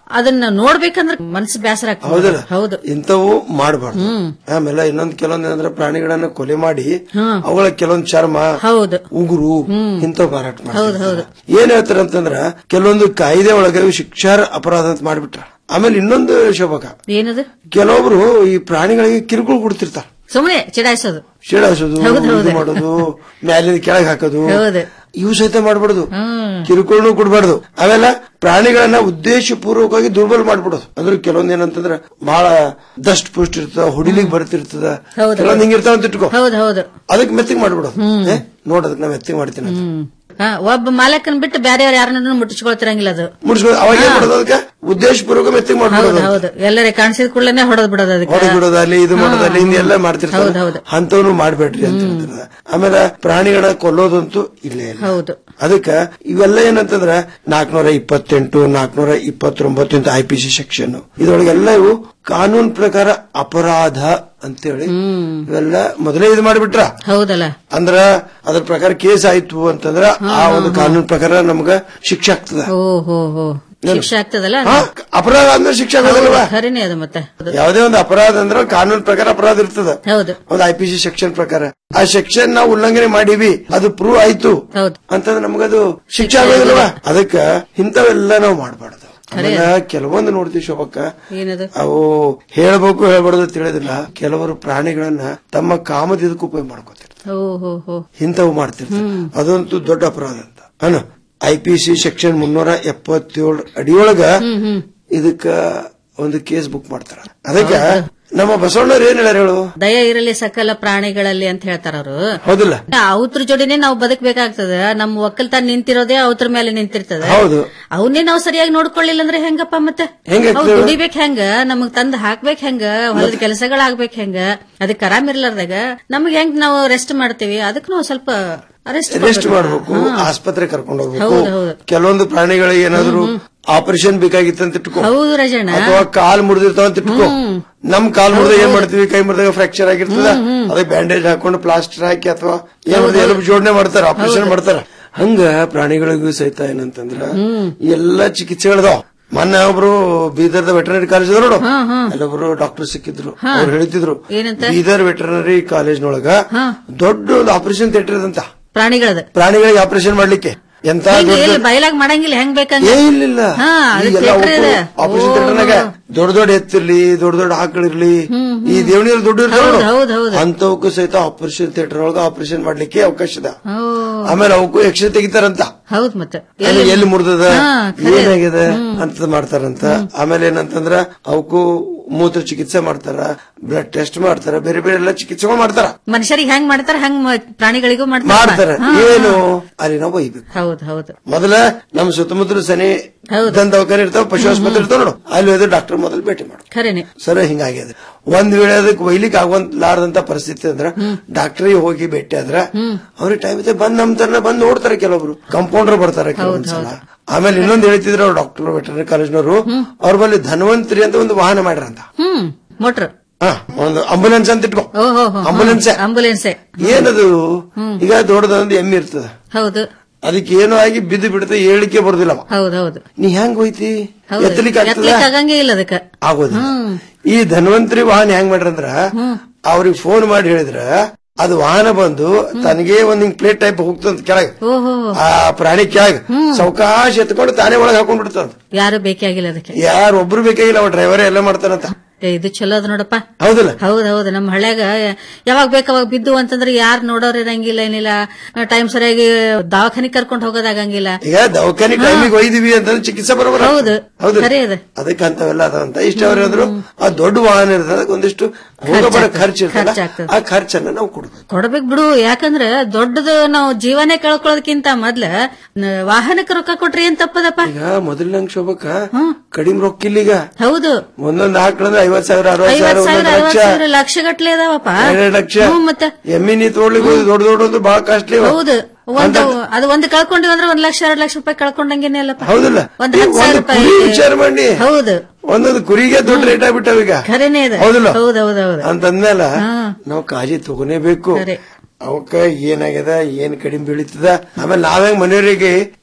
ಅದನ್ನ ನೋಡ್ಬೇಕಂದ್ರೆ ಮನಸ್ಸು ಬೇಸರ ಆಗ್ತದೆ ಹೌದಲ್ಲ ಹೌದು ಇಂಥವು ಮಾಡಬಾರ್ದು ಆಮೇಲೆ ಇನ್ನೊಂದ್ ಕೆಲವೊಂದ್ ಏನಂದ್ರೆ ಪ್ರಾಣಿಗಳನ್ನ ಕೊಲೆ ಮಾಡಿ ಅವುಗಳ ಕೆಲವೊಂದ್ ಚರ್ಮ ಹೌದು ಉಗುರು ಇಂಥವ್ ಮಾರಾಟ ಹೌದು ಹೌದು ಏನ್ ಹೇಳ್ತಾರ ಅಂತಂದ್ರ ಕೆಲವೊಂದು ಕಾಯ್ದೆ ಒಳಗೆ ಇವು ಶಿಕ್ಷಾರ್ಹ ಅಪರಾಧ ಅಂತ ಮಾಡ್ಬಿಟ್ರ ಆಮೇಲೆ ಇನ್ನೊಂದು ಶೋಭಕ ಏನದು ಕೆಲವೊಬ್ರು ಈ ಪ್ರಾಣಿಗಳಿಗೆ ಕಿರುಕುಳ ಕೊಡ್ತಿರ್ತಾರ ಸುಮ್ಮನೆ ಚಿಡಾಯಿಸೋದು ಶೀಳಾಸೋದು ಹೌದು, ಹೌದು. ಇದು ಮಾಡೋದು ಮ್ಯಾಲಿಂದ ಕೆಳಗೆ ಹಾಕೋದು ಹೌದು. ಇವು ಸಹಿತ ಮಾಡಬಾರ್ದು ಕಿರುಕುಳನು ಕೊಡ್ಬಾರ್ದು ಅವೆಲ್ಲ ಪ್ರಾಣಿಗಳನ್ನ ಉದ್ದೇಶ ಪೂರ್ವಕವಾಗಿ ದುರ್ಬಲ ಮಾಡ್ಬಿಡೋದು ಅಂದ್ರೆ ಕೆಲವೊಂದ್ ಏನಂತಂದ್ರ ಬಹಳ ದಷ್ಟ ಪುಷ್ಟ ಇರ್ತದ ಹೊಡಿಲಿಕ್ ಬರ್ತಿರ್ತದ ಹೌದು. ಕೆಲವೊಂದ್ ಹಿಂಗಿರ್ತಾವ ಅಂತ ಇಟ್ಕೋ ಹೌದು ಹೌದು ಅದಕ್ಕೆ ಮೆತ್ತಿಗೆ ಮಾಡ್ಬಿಡೋದು ಏ, ನೋಡ್ ಅದಕ್ಕೆ ನಾ ಮೆತ್ತಿಗೆ ಮಾಡ್ತೀನಿ ಅಂತ ಹಾ, ಒಬ್ಬ ಮಾಲಕನ್ ಬಿಟ್ಟು ಬೇರೆಯವ್ರು ಯಾರನ್ನ ಮುಟ್ಟಿಸ್ಕೊಳ್ತಿರಂಗಿಲ್ಲ ಅದು ಮುಡಿಸ್ಕೊಂಡು ಅವಾಗ ಏನ್ ಮಾಡೋದು ಅದಕ್ಕೆ ಉದ್ದೇಶ ಪೂರ್ವಕ ಮೆತ್ತಿಗೆ ಹೌದು ಮಾಡ್ಬಿಡೋದು ಹೌದು ಎಲ್ಲರೇ ಕಾಣಿಸಿದ ಕೂಡಲೇ ಹೊಡೆದ್ ಬಿಡೋದು ಅದಕ್ಕೆ ಹೊಡೆದ್ ಬಿಡೋದಲ್ಲಿ ಇದು ಮಾಡೋದಲ್ಲಿ ಹಿಂಗೆಲ್ಲ ಮಾಡ್ತಿರ್ತಾರೆ ಹೌದು, ಹೌದು. ಅಂತವನು ಮಾಡ್ಬೇಡ್ರಿ ಅಂತ ಹೇಳ್ತಾರೆ ಆಮೇಲೆ ಪ್ರಾಣಿಗಳ ಕೊಲ್ಲೋದಂತೂ ಇಲ್ಲೇ ಇಲ್ಲ ಹೌದು ಅದಕ್ಕ ಇವೆಲ್ಲ ಏನಂತಂದ್ರ ನಾಲ್ಕನೂರ ಇಪ್ಪತ್ತೆಂಟು ನಾಲ್ಕನೂರ ಇಪ್ಪತ್ತೊಂಬತ್ತು ಅಂತ ಐ ಪಿ ಸಿ ಸೆಕ್ಷನ್ ಇದ್ರೊಳಗೆಲ್ಲ ಇವು ಕಾನೂನ್ ಪ್ರಕಾರ ಅಪರಾಧ ಅಂತೇಳಿ ಇವೆಲ್ಲ ಮೊದಲೇ ಇದು ಮಾಡಿಬಿಟ್ರ ಹೌದಲ್ಲ ಅಂದ್ರ ಅದ್ರ ಪ್ರಕಾರ ಕೇಸ್ ಆಯ್ತು ಅಂತಂದ್ರ ಆ ಒಂದು ಕಾನೂನ್ ಪ್ರಕಾರ ನಮ್ಗ ಶಿಕ್ಷೆ ಆಗ್ತದ ಓ ಹೋ ಹೋ ಶಿಕ್ಷೆ ಆಗ್ತದಲ್ಲ ಹಾ, ಅಪರಾಧ ಅಂದ್ರೆ ಶಿಕ್ಷೆ ಆಗೋದಿಲ್ವಾ ಖರೇನೆ ಅದು ಮತ್ತೆ ಯಾವುದೇ ಒಂದು ಅಪರಾಧ ಅಂದ್ರೆ ಕಾನೂನ್ ಪ್ರಕಾರ ಅಪರಾಧ ಇರ್ತದ ಹೌದು ಒಂದು ಐ ಪಿ ಸಿ ಸೆಕ್ಷನ್ ಪ್ರಕಾರ ಆ ಸೆಕ್ಷನ್ ನಾವು ಉಲ್ಲಂಘನೆ ಮಾಡೀವಿ ಅದು ಪ್ರೂವ್ ಆಯ್ತು ಅಂತಂದ್ರೆ ನಮಗದು ಶಿಕ್ಷೆ ಆಗೋದಿಲ್ವಾ ಅದಕ್ಕ ಇಂಥವೆಲ್ಲ ನಾವು ಮಾಡಬಾರ್ದು ಆಮೇಲೆ ಕೆಲವೊಂದು ನೋಡ್ತೀವಿ ಶೋಭಕ್ಕ ಏನದು ಅವು ಹೇಳ್ಬೇಕು ಹೇಳ್ಬಾರ್ದು ತಿಳಿದಿಲ್ಲ ಕೆಲವರು ಪ್ರಾಣಿಗಳನ್ನ ತಮ್ಮ ಕಾಮದ ಇದಕ್ಕೆ ಉಪಯೋಗ ಮಾಡ್ಕೋತಾರೆ ಓ ಹೋ ಹೋ ಇಂಥವು ಮಾಡ್ತಿರ್ತಾರೆ ಅದಂತೂ ದೊಡ್ಡ ಅಪರಾಧ ಅಂತ ಅನು ಐ ಪಿ ಸಿ ಸೆಕ್ಷನ್ ಮುನ್ನೂರ ಎಪ್ಪತ್ತೇಳು ಅಡಿಯೊಳಗ ಇದಕ್ಕ ಒಂದು ಕೇಸ್ ಬುಕ್ ಮಾಡ್ತಾರ ಅದಕ್ಕ ನಮ್ಮ ಬಸವಣ್ಣವ್ರು ಏನ್ ಹೇಳ್ಯಾರ ಹೇಳು ದಯ ಇರಲಿ ಸಕಲ ಪ್ರಾಣಿಗಳಲ್ಲಿ ಅಂತ ಹೇಳ್ತಾರ ಅವರು ಹೌದಿಲ್ಲ ಅವತ್ರ ಜೋಡಿನೇ ನಾವು ಬದುಕಬೇಕಾಗ್ತದ ನಮ್ಮ ಒಕ್ಕಲ್ತನ ನಿಂತಿರೋದೇ ಅವತ್ರ ಮೇಲೆ ನಿಂತಿರ್ತದ ಹೌದು ಅವನ್ನೇ ನಾವು ಸರಿಯಾಗಿ ನೋಡ್ಕೊಳ್ಳಿಲ್ಲ ಅಂದ್ರೆ ಹೆಂಗಪ್ಪ ಮತ್ತೆ ಹೆಂಗಾಗ್ತದೆ? ಅವ್ ದುಡಿಬೇಕ್ ಹೆಂಗ ನಮಗ್ ತಂದ್ ಹಾಕ್ಬೇಕ್ ಹೆಂಗ ಹೊಲದ ಕೆಲಸಗಳಾಗ್ಬೇಕ್ ಹೆಂಗ ಅದಕ್ಕೆ ಆರಾಮ್ ಇರ್ಲಾರ್ದಾಗ ನಮಗ್ ಹೆಂಗ್ ನಾವು ರೆಸ್ಟ್ ಮಾಡ್ತೀವಿ ಅದಕ್ಕೆ ನಾವು ಸ್ವಲ್ಪ ರೆಸ್ಟ್ ರೆಸ್ಟ್ ಮಾಡ್ಬೇಕು ಆಸ್ಪತ್ರೆ ಕರ್ಕೊಂಡು ಹೋಗ್ಬೇಕು ಹೌದು, ಹೌದು. ಕೆಲವೊಂದು ಪ್ರಾಣಿಗಳಿಗೆ ಏನಾದ್ರು ಆಪರೇಷನ್ ಬೇಕಾಗಿತ್ತು ಅಂತ ಇಟ್ಕೋ ಹೌದು ರಜಣ್ಣ ಅಥವಾ ಕಾಲ್ ಮುರಿದಿರ್ತಾವ ಅಂತ ಇಟ್ಕೋ ನಮ್ ಕಾಲ್ ಮುರಿದ ಏನ್ ಮಾಡ್ತೀವಿ ಕೈ ಮುರಿದಾಗ ಫ್ರಾಕ್ಚರ್ ಆಗಿರ್ತದ ಅದಕ್ಕೆ ಬ್ಯಾಂಡೇಜ್ ಹಾಕೊಂಡು ಪ್ಲಾಸ್ಟರ್ ಹಾಕಿ ಅಥವಾ ಏನಾದ್ರು ಎಲುಬು ಜೋಡಣೆ ಮಾಡ್ತಾರ ಆಪರೇಷನ್ ಮಾಡ್ತಾರ ಹಂಗ ಪ್ರಾಣಿಗಳಿಗೂ ಸಹಿತ ಏನಂತಂದ್ರ ಎಲ್ಲಾ ಚಿಕಿತ್ಸೆಗಳದಾವ್ ಮೊನ್ನೆ ಒಬ್ರು ಬೀದರ್ದ ವೆಟರ್ನರಿ ಕಾಲೇಜ್ ನೋಡು ಅಲ್ಲೊಬ್ರು ಡಾಕ್ಟರ್ ಸಿಕ್ಕಿದ್ರು ಅವ್ರು ಹೇಳ್ತಿದ್ರು ಏನಂತ? ಬೀದರ್ ವೆಟರ್ನರಿ ಕಾಲೇಜ್ನೊಳಗ ದೊಡ್ಡ ಒಂದು ಆಪರೇಷನ್ ಥಿಯೇಟರ್ ಇದಂತ ಪ್ರಾಣಿಗಳದ ಪ್ರಾಣಿಗಳಿಗೆ ಆಪರೇಷನ್ ಮಾಡ್ಲಿಕ್ಕೆ ಎಂತ ಹೆಂಗ್ ದೊಡ್ಡ ಎಲ್ಲಿ ಬಯಲಾಗ್ ಮಾಡಂಗಿಲ್ಲ ಹೆಂಗ್ ಬೇಕಂಗ ಏ ಇಲ್ಲ ಹಾ ಅದು ಈಗೆಲ್ಲ theatre ಇದೆ. ಆಪರೇಷನ್ ಥಿಯೇಟರ್ನಾಗ ದೊಡ್ಡ ದೊಡ್ಡ ಎತ್ತಿರ್ಲಿ ದೊಡ್ಡ ದೊಡ್ಡ ಆಕಳಿರ್ಲಿ ಈ ದೇವಣಿಯಲ್ಲಿ ದೊಡ್ಡ ಹೌದು, ಹೌದು, ಹೌದು. ಅಂತವಕ್ಕೂ ಸಹಿತ ಆಪರೇಷನ್ ಥಿಯೇಟರ್ ಒಳಗ ಆಪರೇಷನ್ ಮಾಡ್ಲಿಕ್ಕೆ ಅವಕಾಶ ಇದೆ ಓ, ಆಮೇಲೆ ಅವಕ್ಕೂ ಎಕ್ಸ್ರೇ ತೆಗಿತಾರಂತ ಹೌದ್ ಮತ್ತೆ ಅಲ್ಲಿ ಎಲ್ಲಿ ಮುರಿದದ ಹಾ, ಖರೆ. ಏನಾಗಿದೆ ಅಂತ ಮಾಡ್ತಾರಂತ ಆಮೇಲೆ ಏನಂತಂದ್ರ ಅವಕ್ಕೂ ಮೂತ್ರ ಚಿಕಿತ್ಸೆ ಮಾಡ್ತಾರ ಬ್ಲಡ್ ಟೆಸ್ಟ್ ಮಾಡ್ತಾರ ಬೇರೆ ಬೇರೆ ಎಲ್ಲ ಚಿಕಿತ್ಸೆಗಳು ಮಾಡ್ತಾರ ಮನುಷ್ಯರಿಗೆ ಹೆಂಗ್ ಮಾಡ್ತಾರ ಹಂಗ್ ಮ- ಪ್ರಾಣಿಗಳಿಗೂ ಮಾಡ್ತಾರ ಮಾಡ್ತಾರ ಹಾ, ಏನು ಅಲ್ಲಿ ನಾವು ಒಯ್ಬೇಕು ಹೌದ್ ಹೌದು ಮೊದಲ ನಮ್ಮ ಸುತ್ತಮುತ್ತಲು ಸನಿ ದಂತ ದವಾಖಾನೆ ಇರ್ತಾವ ಪಶು ಆಸ್ಪತ್ರೆ ಇರ್ತಾವ ನೋಡು ಅಲ್ಲಿ ಹೋದ್ರೆ ಡಾಕ್ಟರ್ ಮೊದಲು ಭೇಟಿ ಮಾಡು ಖರೇನೆ ಸರ್ ಹಿಂಗಾಗ್ಯದ ಒಂದ್ ವೇಳೆ ಅದಕ್ಕೆ ಒಯ್ಲಿಕ್ಕೆ ಆಗುವಂತಾರದಂತ ಪರಿಸ್ಥಿತಿ ಅಂದ್ರ ಡಾಕ್ಟರಿಗೆ ಹೋಗಿ ಭೇಟಿ ಆದ್ರ ಅವ್ರಿಗೆ ಟೈಮ್ ಇದೆ ಬಂದ್ ನಮ್ ತರ ಬಂದ್ ನೋಡ್ತಾರೆ ಕೆಲವೊಬ್ರು ಕಂಪೌಂಡರ್ ಬರ್ತಾರೆ ಕೆಲವೊಂದ್ಸಲ ಆಮೇಲೆ ಇನ್ನೊಂದ್ ಹೇಳ್ತಿದ್ರು ಅವ್ರು ಡಾಕ್ಟರ್ ವೆಟರ್ನರಿ ಕಾಲೇಜ್ನವರು ಅವ್ರ ಬಳಿ ಧನ್ವಂತರಿ ಅಂತ ಒಂದು ವಾಹನ ಮಾಡ್ರಂತ ಹ್ಮ್ ಮೋಟ್ರ್ ಹಾ, ಒಂದು ಅಂಬುಲೆನ್ಸ್ ಅಂತ ಇಟ್ಕೋ ಓಹೋ Ambulance. ಆಂಬುಲೆನ್ಸ್ ಏನದು ಈಗ ದೊಡ್ಡದೊಂದು ಎಮ್ಮೆ ಇರ್ತದ ಹೌದು ಅದಕ್ಕೆ ಏನೋ ಆಗಿ ಬಿದ್ದು ಬಿಡುತ್ತೆ ಹೇಳಿಕೆ ಬರುದಿಲ್ಲ ಅವ. ಹೌದ್ ಹೌದು ನೀ ಹೆಂಗ್ ಹೋಯ್ತಿ ಹೌದು ಎತ್ತಲಿಕ್ಕೆ ಆಗ್ತದ ಎತ್ತಲಿಕ್ಕೆ ಆಗಂಗೇ ಇಲ್ಲ ಅದಕ್ಕ ಆಗೋದಿಲ್ಲ ಈ ಧನ್ವಂತರಿ ವಾಹನ ಹೆಂಗ್ ಮಾಡ್ರಂದ್ರ ಅವ್ರಿಗೆ ಫೋನ್ ಮಾಡಿ ಹೇಳಿದ್ರ ಅದು ವಾಹನ ಬಂದು ತನಗೆ ಒಂದ್ ಹಿಂಗ್ ಪ್ಲೇಟ್ ಟೈಪ್ ಹೋಗ್ತಂತ ಕೆಳಗೆ ಓಹೋ ಆ ಪ್ರಾಣಿ ಕೆಳಗೆ ಸಾವಕಾಶ ಎತ್ಕೊಂಡು ತಾನೇ ಒಳಗೆ ಹಾಕೊಂಡ್ ಬಿಡ್ತಂತ ಯಾರು ಬೇಕೇ ಆಗಿಲ್ಲ ಅದಕ್ಕೆ ಯಾರು ಒಬ್ರು ಬೇಕಾಗಿಲ್ಲ ಅವ ಡ್ರೈವರ್ ಎಲ್ಲ ಮಾಡ್ತಾನಂತ ಏ, ಇದು ಚಲೋ ಅದ ನೋಡಪ್ಪ ಹೌದಲ್ಲ ಹೌದ್ ಹೌದು ನಮ್ಮ ಹಳ್ಳ್ಯಾಗ ಯಾವಾಗ ಬೇಕು ಅವಾಗ ಬಿದ್ದು ಅಂತಂದ್ರೆ ಯಾರು ನೋಡೋರ್ ಇರಂಗಿಲ್ಲ ಏನಿಲ್ಲ ಟೈಮ್ ಸರಿಯಾಗಿ ದವಾಖಾನೆ ಕರ್ಕೊಂಡು ಹೋಗೋದಾಗಂಗಿಲ್ಲ ಈಗ ದವಾಖಾನೆ ಟೈಮಿಗೆ ಒಯ್ದಿವಿ ಅಂತಂದ್ರೆ ಚಿಕಿತ್ಸೆ ಬರೋಬರ ಹೌದು. ಹೌದು ಖರೆ ಅದ. ಅದಕ್ಕೆ ಅಂತವೆಲ್ಲ ಅದಾವಂತ ಇಷ್ಟ ಅವ್ರು ಹೇಳಿದ್ರು ಆ ದೊಡ್ಡ ವಾಹನ ಇರ್ತದೆ ಅದಕ್ಕೆ ಒಂದಿಷ್ಟು ಹೋಗಬರ ಖರ್ಚು ಇರ್ತಲ್ಲ ಖರ್ಚಾಗ್ತದೆ. ಆ ಖರ್ಚನ್ನ ನಾವು ಕೊಡ್ಬೇಕು ಕೊಡ್ಬೇಕು ಬಿಡು ಯಾಕಂದ್ರ ದೊಡ್ಡದು ನಾವು ಜೀವನೇ ಕಳ್ಕೊಳ್ಳೋದಕ್ಕಿಂತ ಮೊದ್ಲ ನ- ವಾಹನಕ್ಕೆ ರೊಕ್ಕ ಕೊಟ್ರಿ ಏನ್ ತಪ್ಪದಪ್ಪ ಈಗ ಮೊದಲನಂಗ್ ಶೋಭಕ್ಕ ಕಡಿಮೆ ರೊಕ್ಕ ಇಲ್ಲ ಈಗ ಹೌದು ಒಂದೊಂದ್ ಹಾಕ್ಳಂದ್ರೆ ಐವತ್ ಸಾವಿರ ಅರವತ್ ಸಾವಿರ ಐವತ್ ಸಾವಿರ ಒಂದೊಂದ್ ಅರವತ್ ಲಕ್ಷ ಸಾವಿರ ಲಕ್ಷ ಗಟ್ಲೆ ಅದಾವಪ್ಪ ಎರಡ್ ಲಕ್ಷ ಹ್ಮ್, ಮತ್ತೆ ಎಮ್ಮಿ ನೀ ತೋಡ್ಲಿಕ್ಕೆ ಹೋಗಿ ದೊಡ್ಡ ದೊಡ್ಡ ಒಂದು ಬಹಳ ಕಾಸ್ಟ್ಲಿ ಹೌದು ಒಂದು ಅದು ಒಂದು ಕಳ್ಕೊಂಡಿವಿ ಅಂದ್ರೆ ಒಂದ್ ಲಕ್ಷ ಎರಡ್ ಲಕ್ಷ ರೂಪಾಯಿ ಕಳ್ಕೊಂಡಂಗೇನೆ ಅಲ್ಲಪ್ಪ ಹೌದಲ್ಲ ಒಂದ್ ಈ ಹತ್ತು ಸಾವಿರ ಒಂದು ರೂಪಾಯಿ ಕುರಿ ವಿಚಾರ ಮಾಡಿ ಹೌದು ಒಂದೊಂದು ಕುರಿಗೆ ದೊಡ್ಡ ರೇಟ್ ಆಗ್ಬಿಟ್ಟಾವ ಈಗ ಖರೇನೆ ಇದೆ ಹೌದಲ್ಲ ಹೌದು ಹೌದು ಹೌದು ಅಂತಂದ್ಮೇಲೆ ನಾವು ಕಾಳಜಿ ತಗೋನೇಬೇಕು ಖರೆ. ಅವಕ್ಕ ಏನಾಗ್ಯದ ಏನ್ ಕಡಿಮೆ ಬೀಳಿತದ ಆಮೇಲೆ ನಾವ್ಹೆಂಗ್ ಮನೆಯವರಿಗೆ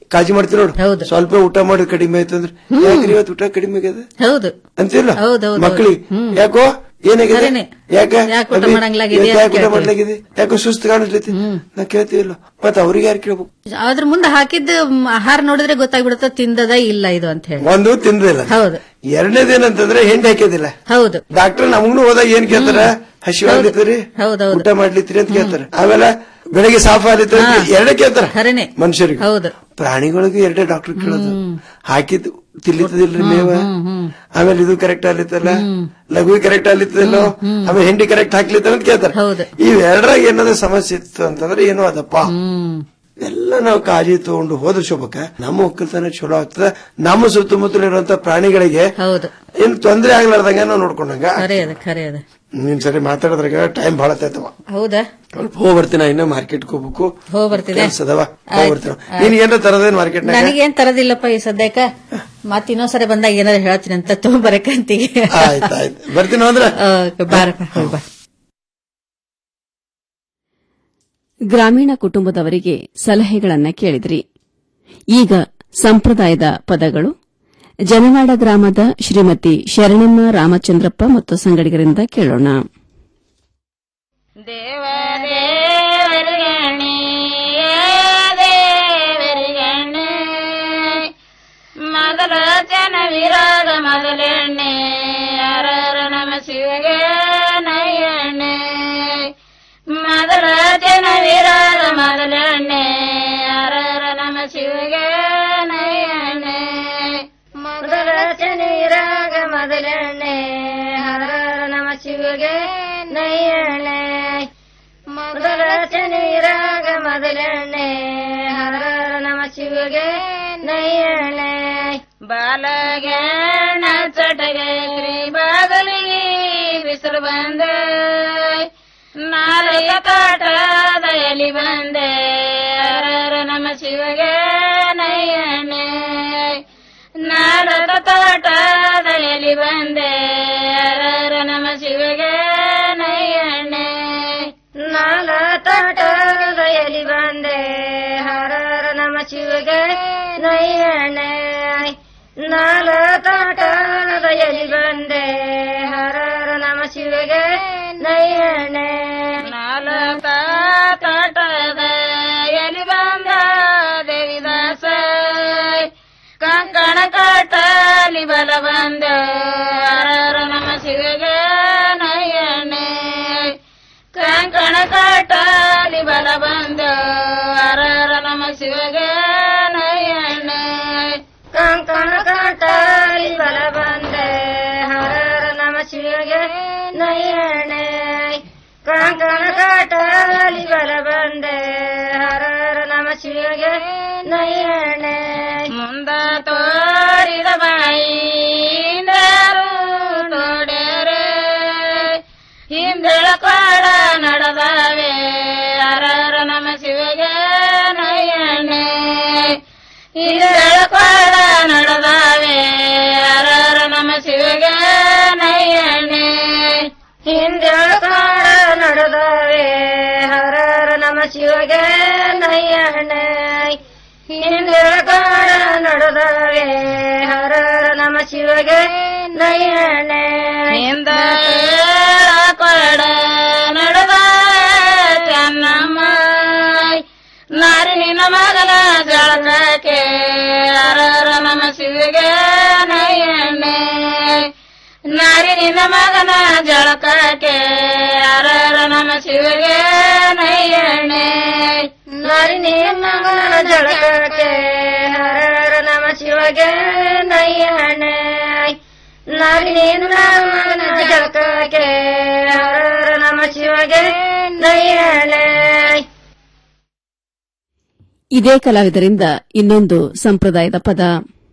ಕಾಳಜಿ ಮಾಡ್ತೀವಿ ನೋಡು ಸ್ವಲ್ಪ ಊಟ ಮಾಡೋದು ಕಡಿಮೆ ಆಯ್ತು ಅಂದ್ರೆ ಯಾಕ್ರಿ ಇವತ್ತು ಊಟ ಕಡಿಮೆ ಆಗ್ಯದ ಹೌದು ಅಂತಿಲ್ಲ ಹೌದೌದು. ಮಕ್ಕಳಿಗೆ ಹ್ಮ್. ಯಾಕೋ ಏನಾಗಿದೆ ಖರೇನೆ. ಯಾಕೆ ಯಾಕ್ ಊಟ ಅಭಿ, ಮಾಡಂಗಿಲ್ಲಾಗಿದೆ ಇವತ್ತು ಅಂತ ಯಾಕ್ ಊಟ ಕೇಳ್ತೀವಿ. ಮಾಡ್ಲಾಗಿದೆ ಯಾಕೋ ಸುಸ್ತು ಕಾಣಿಸ್ಲೈತಿ ನಾ ಕೇಳ್ತೀವಿಲ್ಲ ಮತ್ತ ಅವ್ರಿಗೆ ಯಾರು ಕೇಳ್ಬೇಕು ಅದ್ರ ಮುಂದೆ ಹಾಕಿದ್ದ ಮ್, ಆಹಾರ ನೋಡಿದ್ರೆ ಗೊತ್ತಾಗ್ಬಿಡುತ್ತೆ ತಿಂದದ ಇಲ್ಲ ಇದು ಅಂತ ಹೇಳಿ ಒಂದು ತಿಂದಿಲ್ಲ ಹೌದು ಎರಡನೇದೇನಂತಂದ್ರೆ ಹೆಂಡಿ ಹಾಕಿದಿಲ್ಲ ಹೌದು ಡಾಕ್ಟರ್ ನಮಗ್ನು ಹೋದಾಗ ಏನ್ ಕೇಳ್ತಾರ ಹಸಿವಾಗ್ಲಿತ್ರಿ ಹೌದೌದು ಊಟ ಮಾಡ್ಲಿತ್ರಿ ಅಂತ ಕೇಳ್ತಾರ ಆಮೇಲೆ ಬೆಳಗ್ಗೆ ಸಾಫ್ ಆಗ್ಲಿತ್ತ ಎರಡೇ ಕೇಳ್ತಾರ ಮನುಷ್ಯರಿಗೆ ಹೌದು ಪ್ರಾಣಿಗಳಿಗೂ ಎರಡೇ ಡಾಕ್ಟರ್ ಕೇಳೋದು ಹಾಕಿದ್ ತಿನ್ಲಿತ್ತದಿಲ್ರಿ ಮೇವ ಆಮೇಲೆ ಇದು ಕರೆಕ್ಟ್ ಆಗ್ಲಿತ್ತಲ್ಲ ಲಘು ಕರೆಕ್ಟ್ ಆಗ್ಲಿತ್ತಲ್ಲೋ ಆಮೇಲೆ ಹೆಂಡಿ ಕರೆಕ್ಟ್ ಹಾಕ್ಲಿತ್ತ ಅಂತ ಕೇಳ್ತಾರ ಇವೆರಡರಾಗ ಏನಾದ್ರು ಸಮಸ್ಯೆ ಇತ್ತು ಅಂತಂದ್ರೆ ಏನೋ ಅದಪ್ಪ ಎಲ್ಲ ನಾವು ಕಾಳಜಿ ತಗೊಂಡು ಹೋದ್ರ ಶೋಭಕ್ಕ ನಮ್ಮ ಒಕ್ಕಲ್ತನ ಚಲೋ ಆಗ್ತದ ನಮ್ಮ ಸುತ್ತಮುತ್ತಲ ಇರುವಂತ ಪ್ರಾಣಿಗಳಿಗೆ ಹೌದು ಏನ್ ತೊಂದ್ರೆ ಆಗ್ಲಾರ್ದಂಗ ನಾವು ನೋಡ್ಕೊಂಡಂಗ ಖರೆ ಅದ ಖರೆ ಅದ ನೀನ್ ಸರಿ ಮಾತಾಡೋದ್ರಾಗ ಟೈಮ್ ಬಹಳ ಆಯ್ತವ ಹೌದಾ ಸ್ವಲ್ಪ ಹೋಗ್ ಬರ್ತೀನ ಇನ್ನ ಮಾರ್ಕೆಟ್ ಹೋಗ್ಬೇಕು ಹೋಗ್ ಬರ್ತಿದೆ ಕೆಲ್ಸದವ ಹೋಗ್ ಬರ್ತೀನ ನೀನ್ ಏನಾರ ತರದೇನ್ ಮಾರ್ಕೆಟ್ ನನಗೇನ್ ತರದಿಲ್ಲಪ್ಪ ಈ ಸದ್ಯಕ್ಕ ಮತ್ ಇನ್ನೊಂದ್ಸರಿ ಬಂದಾಗ ಏನಾರ ಹೇಳ್ತೀನಿ ಅಂತ ತಗೊಂಬರಕಂತಿಗೆ ಆಯ್ತು ಆಯ್ತು ಬರ್ತೀನ ಅಂದ್ರ ಬಾರಪ್ಪ ಹೋಗ್ ಬಾ ಗ್ರಾಮೀಣ ಕುಟುಂಬದವರಿಗೆ ಸಲಹೆಗಳನ್ನ ಕೇಳಿದ್ರಿ ಈಗ ಸಂಪ್ರದಾಯದ ಪದಗಳು ಜನನಾಡ ಗ್ರಾಮದ ಶ್ರೀಮತಿ ಶರಣಮ್ಮ ರಾಮಚಂದ್ರಪ್ಪ ಮತ್ತು ಸಂಗಡಿಗರಿಂದ ಕೇಳೋಣ ಮೊದಲ ಜನ ವಿರಾಗ ಮೊದಲೆಣ್ಣೆ ಯಾರ ನಮ ಶಿವಗೆ ನಯ್ಯಣ್ಣೆ ಮೊದಲ ಜನ ವಿರಾಗ ಮೊದಲೆಣ್ಣೆ ಯಾರ ನಮ ಶಿವಗೆ ನಯ್ಯಣ್ಣೆ ಮೊದಲ ಜನ ವಿರಾಗ ಮೊದಲೆಣ್ಣೆ ಹರ ನಮ ಶಿವಗೆ ನಯ್ಯಣ್ಣೆ ಮೊದಲ ಚನೀರಾಗ ಮೊದಲೆಣ್ಣೆ ಹರ ನಮ ಶಿವಗೆ ನಯ್ಯಣ್ಣೆ ಬಾಲಗಣ ಚಟಗೆ ಶ್ರೀ ಬಾಗಲಿಗೆ ಬಿಸಿಲು ಬಂದೆ ನಾಳೆಯ ಕಾಟದ ಎಲಿ ಬಂದೆ ಹರ ನಮ ಶಿವಗೆ ನಯ್ಯಣ್ಣೆ ನಾಡದ ತೋಟದ ಎಲಿ ಬಂದೆ ಹರ ನಮ ಶಿವಗೆ ನಯ್ಯಣ್ಣೆ ನಾಲ ತೋಟದ ಎಲಿ ಬಂದೆ ಹರ ನಮ ಶಿವಗೆ ನಯ್ಯಣ್ಣೆ ನಾಲ ತೋಟದ ಎಲಿ ಬಂದೆ ಹರ ನಮ ಶಿವಗೆ ನಯ್ಯಣ್ಣೆ ನಾಲ ತೋಟದ ಎಲಿ ಬಂದ ದೇವಿದಾಸ ಕಂಕಣ ಕಟ್ಟಲಿ ಬಲ ಬಂದ ಹರ ನಮ ಶಿವಗೆ ನಯ್ಯಣ್ಣೆ ಕಂಕಣ ಕಟ್ಟಲಿ ಬಲ ಬಂದ ಹರ ನಮ ಶಿವಗೆ ನಯ್ಯಣ್ಣೆ ಕಂಕಣ ಕಟ್ಟಲಿ ಬಲ ಬಂದೆ ಹರ ನಮ ಶಿವಗೆ ನಯ್ಯಣ್ಣೆ ಕಂಕಣ ಕಟ್ಟಲಿ ಬಲ ಬಂದೆ ಹರ ನಮ ಶಿವಗೆ ನಯ್ಯಣ್ಣೆ ಮುಂದ ತೋರಿದ ಬಾಯಿಂದರು ತೋಡ್ಯಾರೆ ಹಿಂದೆಳ ಕಾಡ ನಡೆದಾವೆ ಹರರ ನಮ ಶಿವಗೆ ನಯ್ಯಣ್ಣೆ ಹಿಂದೆಳ ಕಾಡ ನಡೆದಾವೆ ಹರರ ನಮ ಶಿವಗೆ ನಯ್ಯಣ್ಣೆ ಹಿಂದೆಳ ಕಾಡ ನಡೆದಾವೆ ಹರರ ನಮ ಶಿವಗೆ ನಯ್ಯಣ್ಣೆ ಹಿಂದೆಳ ಕಾಡ ನಡೆದಾವೆ ಹರರ ನಮ ಶಿವಗೆ ನಯ್ಯಣ್ಣೆ ಹಿಂದ ಕೊಡ ನಡೆದ ಚೆನ್ನಮ್ಮ ನಾರಿ ನಿನ್ನ ಮಗನ ಜಳಕಕ್ಕೆ ಹರರ ನಮ ಶಿವಗೆ ನಯ್ಯಣ್ಣೆ ನಾರಿ ನಿನ್ನ ಮಗನ ಜಳಕಕ್ಕೆ ಹರರ ನಮ ಶಿವಗೆ ನಯ್ಯಣ್ಣೆ ನಾರಿ ನಿನ್ನ ಮಗನ ಜಳಕಕ್ಕೆ ಹರರ ನಮ ಶಿವಗೆ ನಯ್ಯಣ್ಣೆ ನಾರಿ ನಿನ್ನ ಮಗನ ಜಳಕಕ್ಕೆ ಹರರ ನಮ ಶಿವಗೆ ನಯ್ಯಣ್ಣೆ ಇದೇ ಕಲಾವಿದರಿಂದ ಇನ್ನೊಂದು ಸಂಪ್ರದಾಯದ ಪದ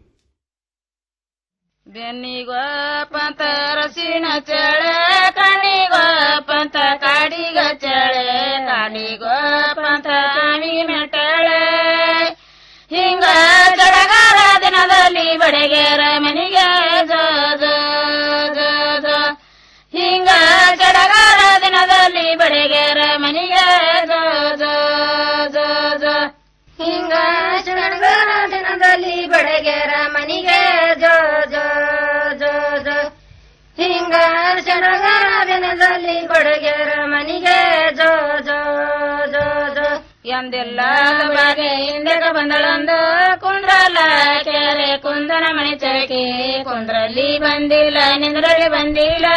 ಬೆನ್ನಿಗೋ ಪಂತ ರಸಿಣ ಚಳೆ ಕಣಿಗೋ ಪಂತ ಕಾಡಿಗ ಚಳೆ ಕಾಡಿಗೋ ಪಂತ ಮೆಟ್ಟಳೆ ಹಿಂಗ ಜಡಗಾರ ದಿನದಲ್ಲಿ ಬಡಗೆರ ಮನಿಗೆ ಜೋ ಜೋ ಜೋ ಜೋ ಹಿಂಗ ಜಡಗಾರ ದಿನದಲ್ಲಿ ಬಡಗೆರ ಮನಿಗೆ ಜೋ ಜೋ ಜೋ ಜೋ ಹಿಂಗ ಜಡಗಾರ ಸಡಗರ ದಿನದಲ್ಲಿ ಬಡಗೆರ ಮನಿಗೆ ಜೋ ಜೋ ಜೋ ಜೋ ಎಂದೆಲ್ಲ ಬಾಗೆ ಹಿಂದೆಗ ಬಂದಳಂದು ಕುಂದ್ರಲ್ಲ ಕೆರೆ ಕುಂದನ ಮನೆ ಚರಕೆ ಕುಂದ್ರಲ್ಲಿ ಬಂದಿಲ್ಲ ನಿಂದ್ರಲ್ಲಿ ಬಂದಿಲ್ಲ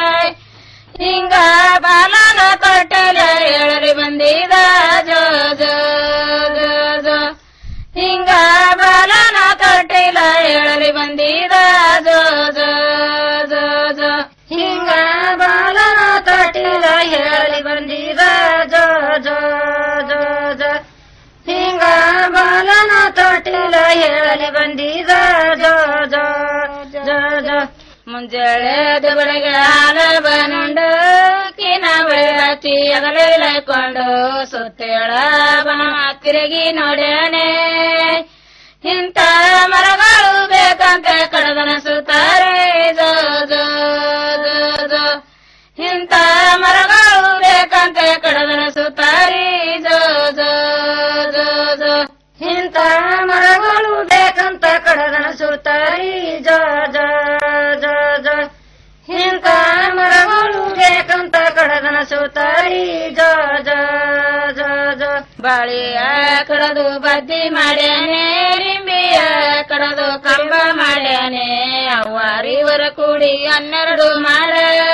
ಹಿಂಗ ಬಾಲನ ತೊಟ್ಟಲ ಹೇಳರಿ ಬಂದಿದ ಜೋ ಜೋ ಜೋ ಜೋ ಹಿಂಗ ಬಾಲನ ತೊಟ್ಟಿಲ ಹೇಳರಿ ಬಂದಿದ ಜೋ ಜೋ ಜೋ ಜೋ ಹಿಂಗ ಬಾಲನ ತೊಟ್ಟಿಲ ಹೇಳಲಿ ಬಂದಿದ ಜೋ ಜೋ ಜೋ ಜೋ ಹಿಂಗ ಬಾಲನ ತೊಟ್ಟಿಲ ಹೇಳಲಿ ಬಂದಿದ ಜೋ ಜೋ ಜೋ ಜೋ ಮುಂಜಾಳೆ ಬೆಳಗ್ಗೆ ಹಾಲ ಬನುಂಡು ಕಿನ ಬೆಳತಿ ಅಗಲಿಕೊಂಡು ಸುತ್ತೇಳ ಬನ ತಿರುಗಿ ನೋಡ್ಯಾನೆ ಇಂಥ ಮರಗಳು ಬೇಕಂತ ಕಡದನ ಸುತ್ತಾರೆ ಜೋ ಜೋ ಜೋ ಜೋ ಇಂಥ ಮರಗಳು ಬೇಕಂತ ಕಡದನ ಸುತ್ತಾರೆ ಜೋ ಜೋ ಜೋ ಜೋ ಇಂಥ ಮರಗಳು ಬೇಕಂತ ಕಡದನ ಸುತ್ತಾರೆ ಜೋ ಜೋ ಜೋ ಜೋ ಇಂಥ ಮರಗಳು ಬೇಕಂತ ಕಡದನ ಸುತ್ತಾರೆ ಜೋ ಜೋ ಜೋ ಜೋ ಬಾಳಿಯ ಕಡದು ಬದ್ದಿ ಮಾಡ್ಯಾನೆ ರಿಂಬಿಯ ಕಡದು ಕಂಬ ಮಾಡ್ಯಾನೆ ಅವ್ವಾರಿವರ ಕೂಡಿ ಹನ್ನೆರಡು ಮಾಡ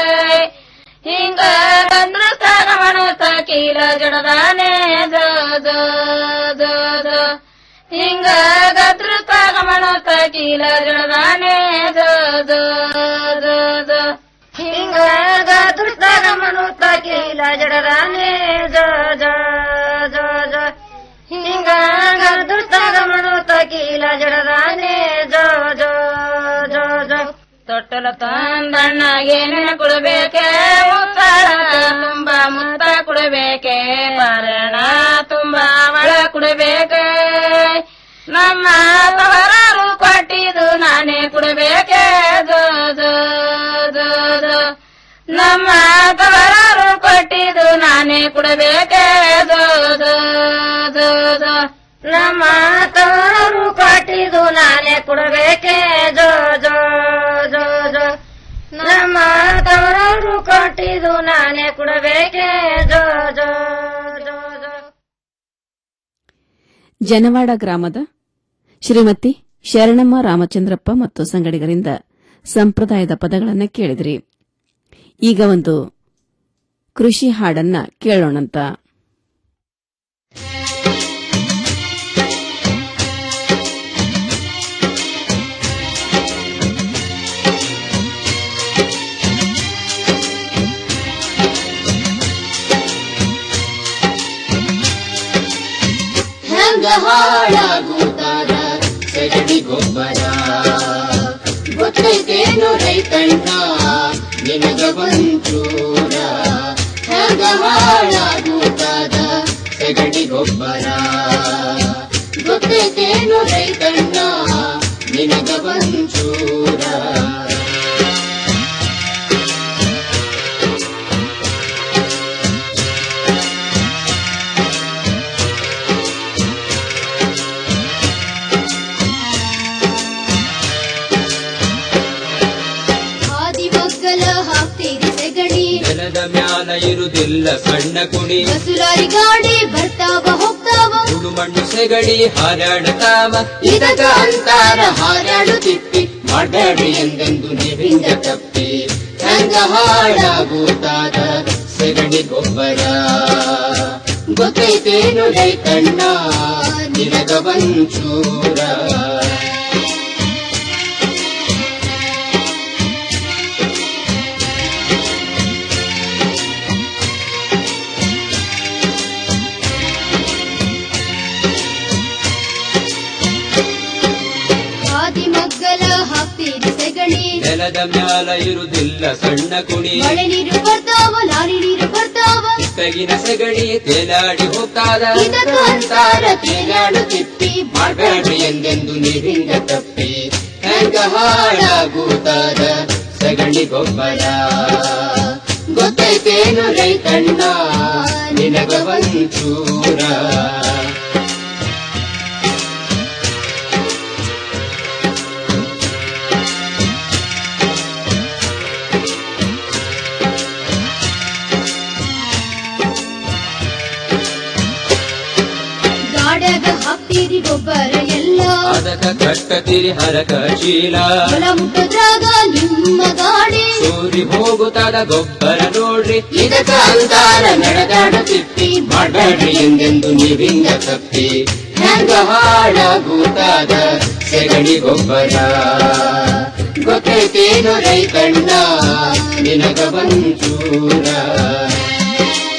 ಹಿಂಗ ಬಂದ್ರ ಸಾಗಮನು ಕೀಲ ಜಡದಾನೆ ಜೋ ಜೋ ಜೋ ಜೋ ಹಿಂಗ ಗದ್ರ ಸಾಗಮನು ಕೀಲ ಜಡದಾನೆ ಜೋ ಜೋ ಜೋ ಜೋ ಹಿಂಗ ಗದ್ರ ಸಾಗಮನು ಕೀಲ ಜಡದಾನೆ ಜೋ ಜೋ ಜೋ ಜೋ ಹಿಂಗ ಗದ್ರ ಸಾಗಮನು ಕೀಲ ಜಡದಾನೆ ಜೋ ಜೋ ಜೋ ಜೋ ತೊಟ್ಟಲ ತಂದಣ್ಣಗೆ ನೆನ ಕೊಡಬೇಕೆ ಮುತ್ತಾಳ ತುಂಬ ಮುತ್ತ ಕೊಡಬೇಕೆ ಬಾರಣ ತುಂಬ ಅವಳ ಕೊಡಬೇಕೆ ನಮ್ಮ ತವರಾರು ಕೊಟ್ಟಿದ್ದು ನಾನೇ ಕೊಡಬೇಕೆ ಜೋ ಜೋ ಜೋ ಜೋ ನಮ್ಮ ತವರಾರು ಕೊಟ್ಟಿದ್ದು ನಾನೇ ಕೊಡಬೇಕೆ ಜೋ ಜೋ ಜೋ ಜೋ ನಮ್ಮ ತವರಾರು ಕೊಟ್ಟಿದ್ದು ನಾನೇ ಕೊಡಬೇಕೆ ಜೋ ಜೋ ಜೋ ಜೋ ನಮ್ಮ ತವರಾರು ಕೊಟ್ಟಿದ್ದು ನಾನೇ ಕೊಡಬೇಕೆ ಜೋ ಜೋ ಜೋ ಜೋ ಜನವಾಡ ಗ್ರಾಮದ ಶ್ರೀಮತಿ ಶರಣಮ್ಮ ರಾಮಚಂದ್ರಪ್ಪ ಮತ್ತು ಸಂಗಡಿಗರಿಂದ ಸಂಪ್ರದಾಯದ ಪದಗಳನ್ನು ಕೇಳಿದ್ರಿ ಈಗ ಒಂದು ಕೃಷಿ ಹಾಡನ್ನ ಕೇಳೋಣಂತ ಹೆಂಗ ಹಾಳಾಗುತ್ತಾರ ಸಗಣಿ ಗೊಬ್ಬರ ಗೊತ್ತೈತೇನು ರೈತಣ್ಣ ನಿನಗ ಒಂಚೂರ ಹೆಂಗ ಹಾಳಾಗುತ್ತಾರ ಸಗಣಿ ಗೊಬ್ಬರ ಗೊತ್ತೈತೇನು ರೈತಣ್ಣ ನಿನಗ ಒಂಚೂರ ಆದಿಮಗ್ಗಲ ಹಾಕ್ತೀರಿ ಸೆಗಣಿ ನೆಲದ ಮ್ಯಾಲ ಇರುದಿಲ್ಲ ಸಣ್ಣ ಕುಣಿ ಬಸುಲಾರಿ ಗಾಡಿ ಬರ್ತಾವ ಹೋಗ್ತಾವ ಸುಡು ಮಣ್ಣು ಸೆಗಡಿ ಹಾರಾಡತಾವ ಇದಕ ಅಂತಾರ ಹಾರಾಡು ತಿಪ್ಪಿ ಮಾಡಬೇಡಿ ಎಂದೆಂದು ನೀವಿಂದ ತಪ್ಪಿ ಹೆಂಗ ಹಾಳಾಗುತ್ತಾದ ಸಗಣಿ ಗೊಬ್ಬರ ಗೊತ್ತೈತೇನು ರೈತಣ್ಣ ನಿನಗ ಒಂಚೂರ ಆದಿಮಗ್ಗಲ ಹಾಕ್ತೀರಿ ಸೆಗಣಿ ನೆಲದ ಮ್ಯಾಲ ಇರುದಿಲ್ಲ ಸಣ್ಣ ಕುಣಿ ಮಳೆ ನೀರು ಬರ್ತಾವ ಲಾರಿ ನೀರು ಬರ್ತಾವ ತೆಗಿನ ಸೆಗಡಿ ತೇಲಾಡಿ ಹೋಗ್ತಾದ ಇದಕ ಅಂತಾರ ತೇಲಾಡು ತಿಪ್ಪಿ ಮಾಡಬೇಡಿ ಎಂದೆಂದು ನೀವಿಂದ ತಪ್ಪಿ ಹೆಂಗ ಹಾಳಾಗುತ್ತಾದ ಸಗಣಿ ಗೊಬ್ಬರ ಗೊತ್ತೈತೇನು ರೈತಣ್ಣ ನಿನಗ ಒಂಚೂರ ಹಾಕ್ತೀರಿ ಗೊಬ್ಬರ ಎಲ್ಲ ಅದಕ್ಕ ಕಟ್ಟತಿರಿ ಹರಕ ಚೀಲ ಹೊಲ ಮುಟ್ಟದ್ರಾಗ ನಿಮ್ಮ ಗಾಡಿ ಸೂರಿ ಹೋಗುತ್ತಾದ ಗೊಬ್ಬರ ನೋಡ್ರಿ ಇದಕ್ಕ ಅಂತಾರ ನಡೆದಾಡ ತಿಪ್ಪಿ ಮಾಡಬೇಡ್ರಿ ಎಂದೆಂದು ನೀವಿಂದ ತಪ್ಪಿ ಹೆಂಗ ಹಾಳಾಗುತ್ತಾದ ಸೆಗಣಿ ಗೊಬ್ಬರ ಗೊತ್ತೈತೇನು ರೈತಣ್ಣ ನಿನಗ ಬಂಚೂರ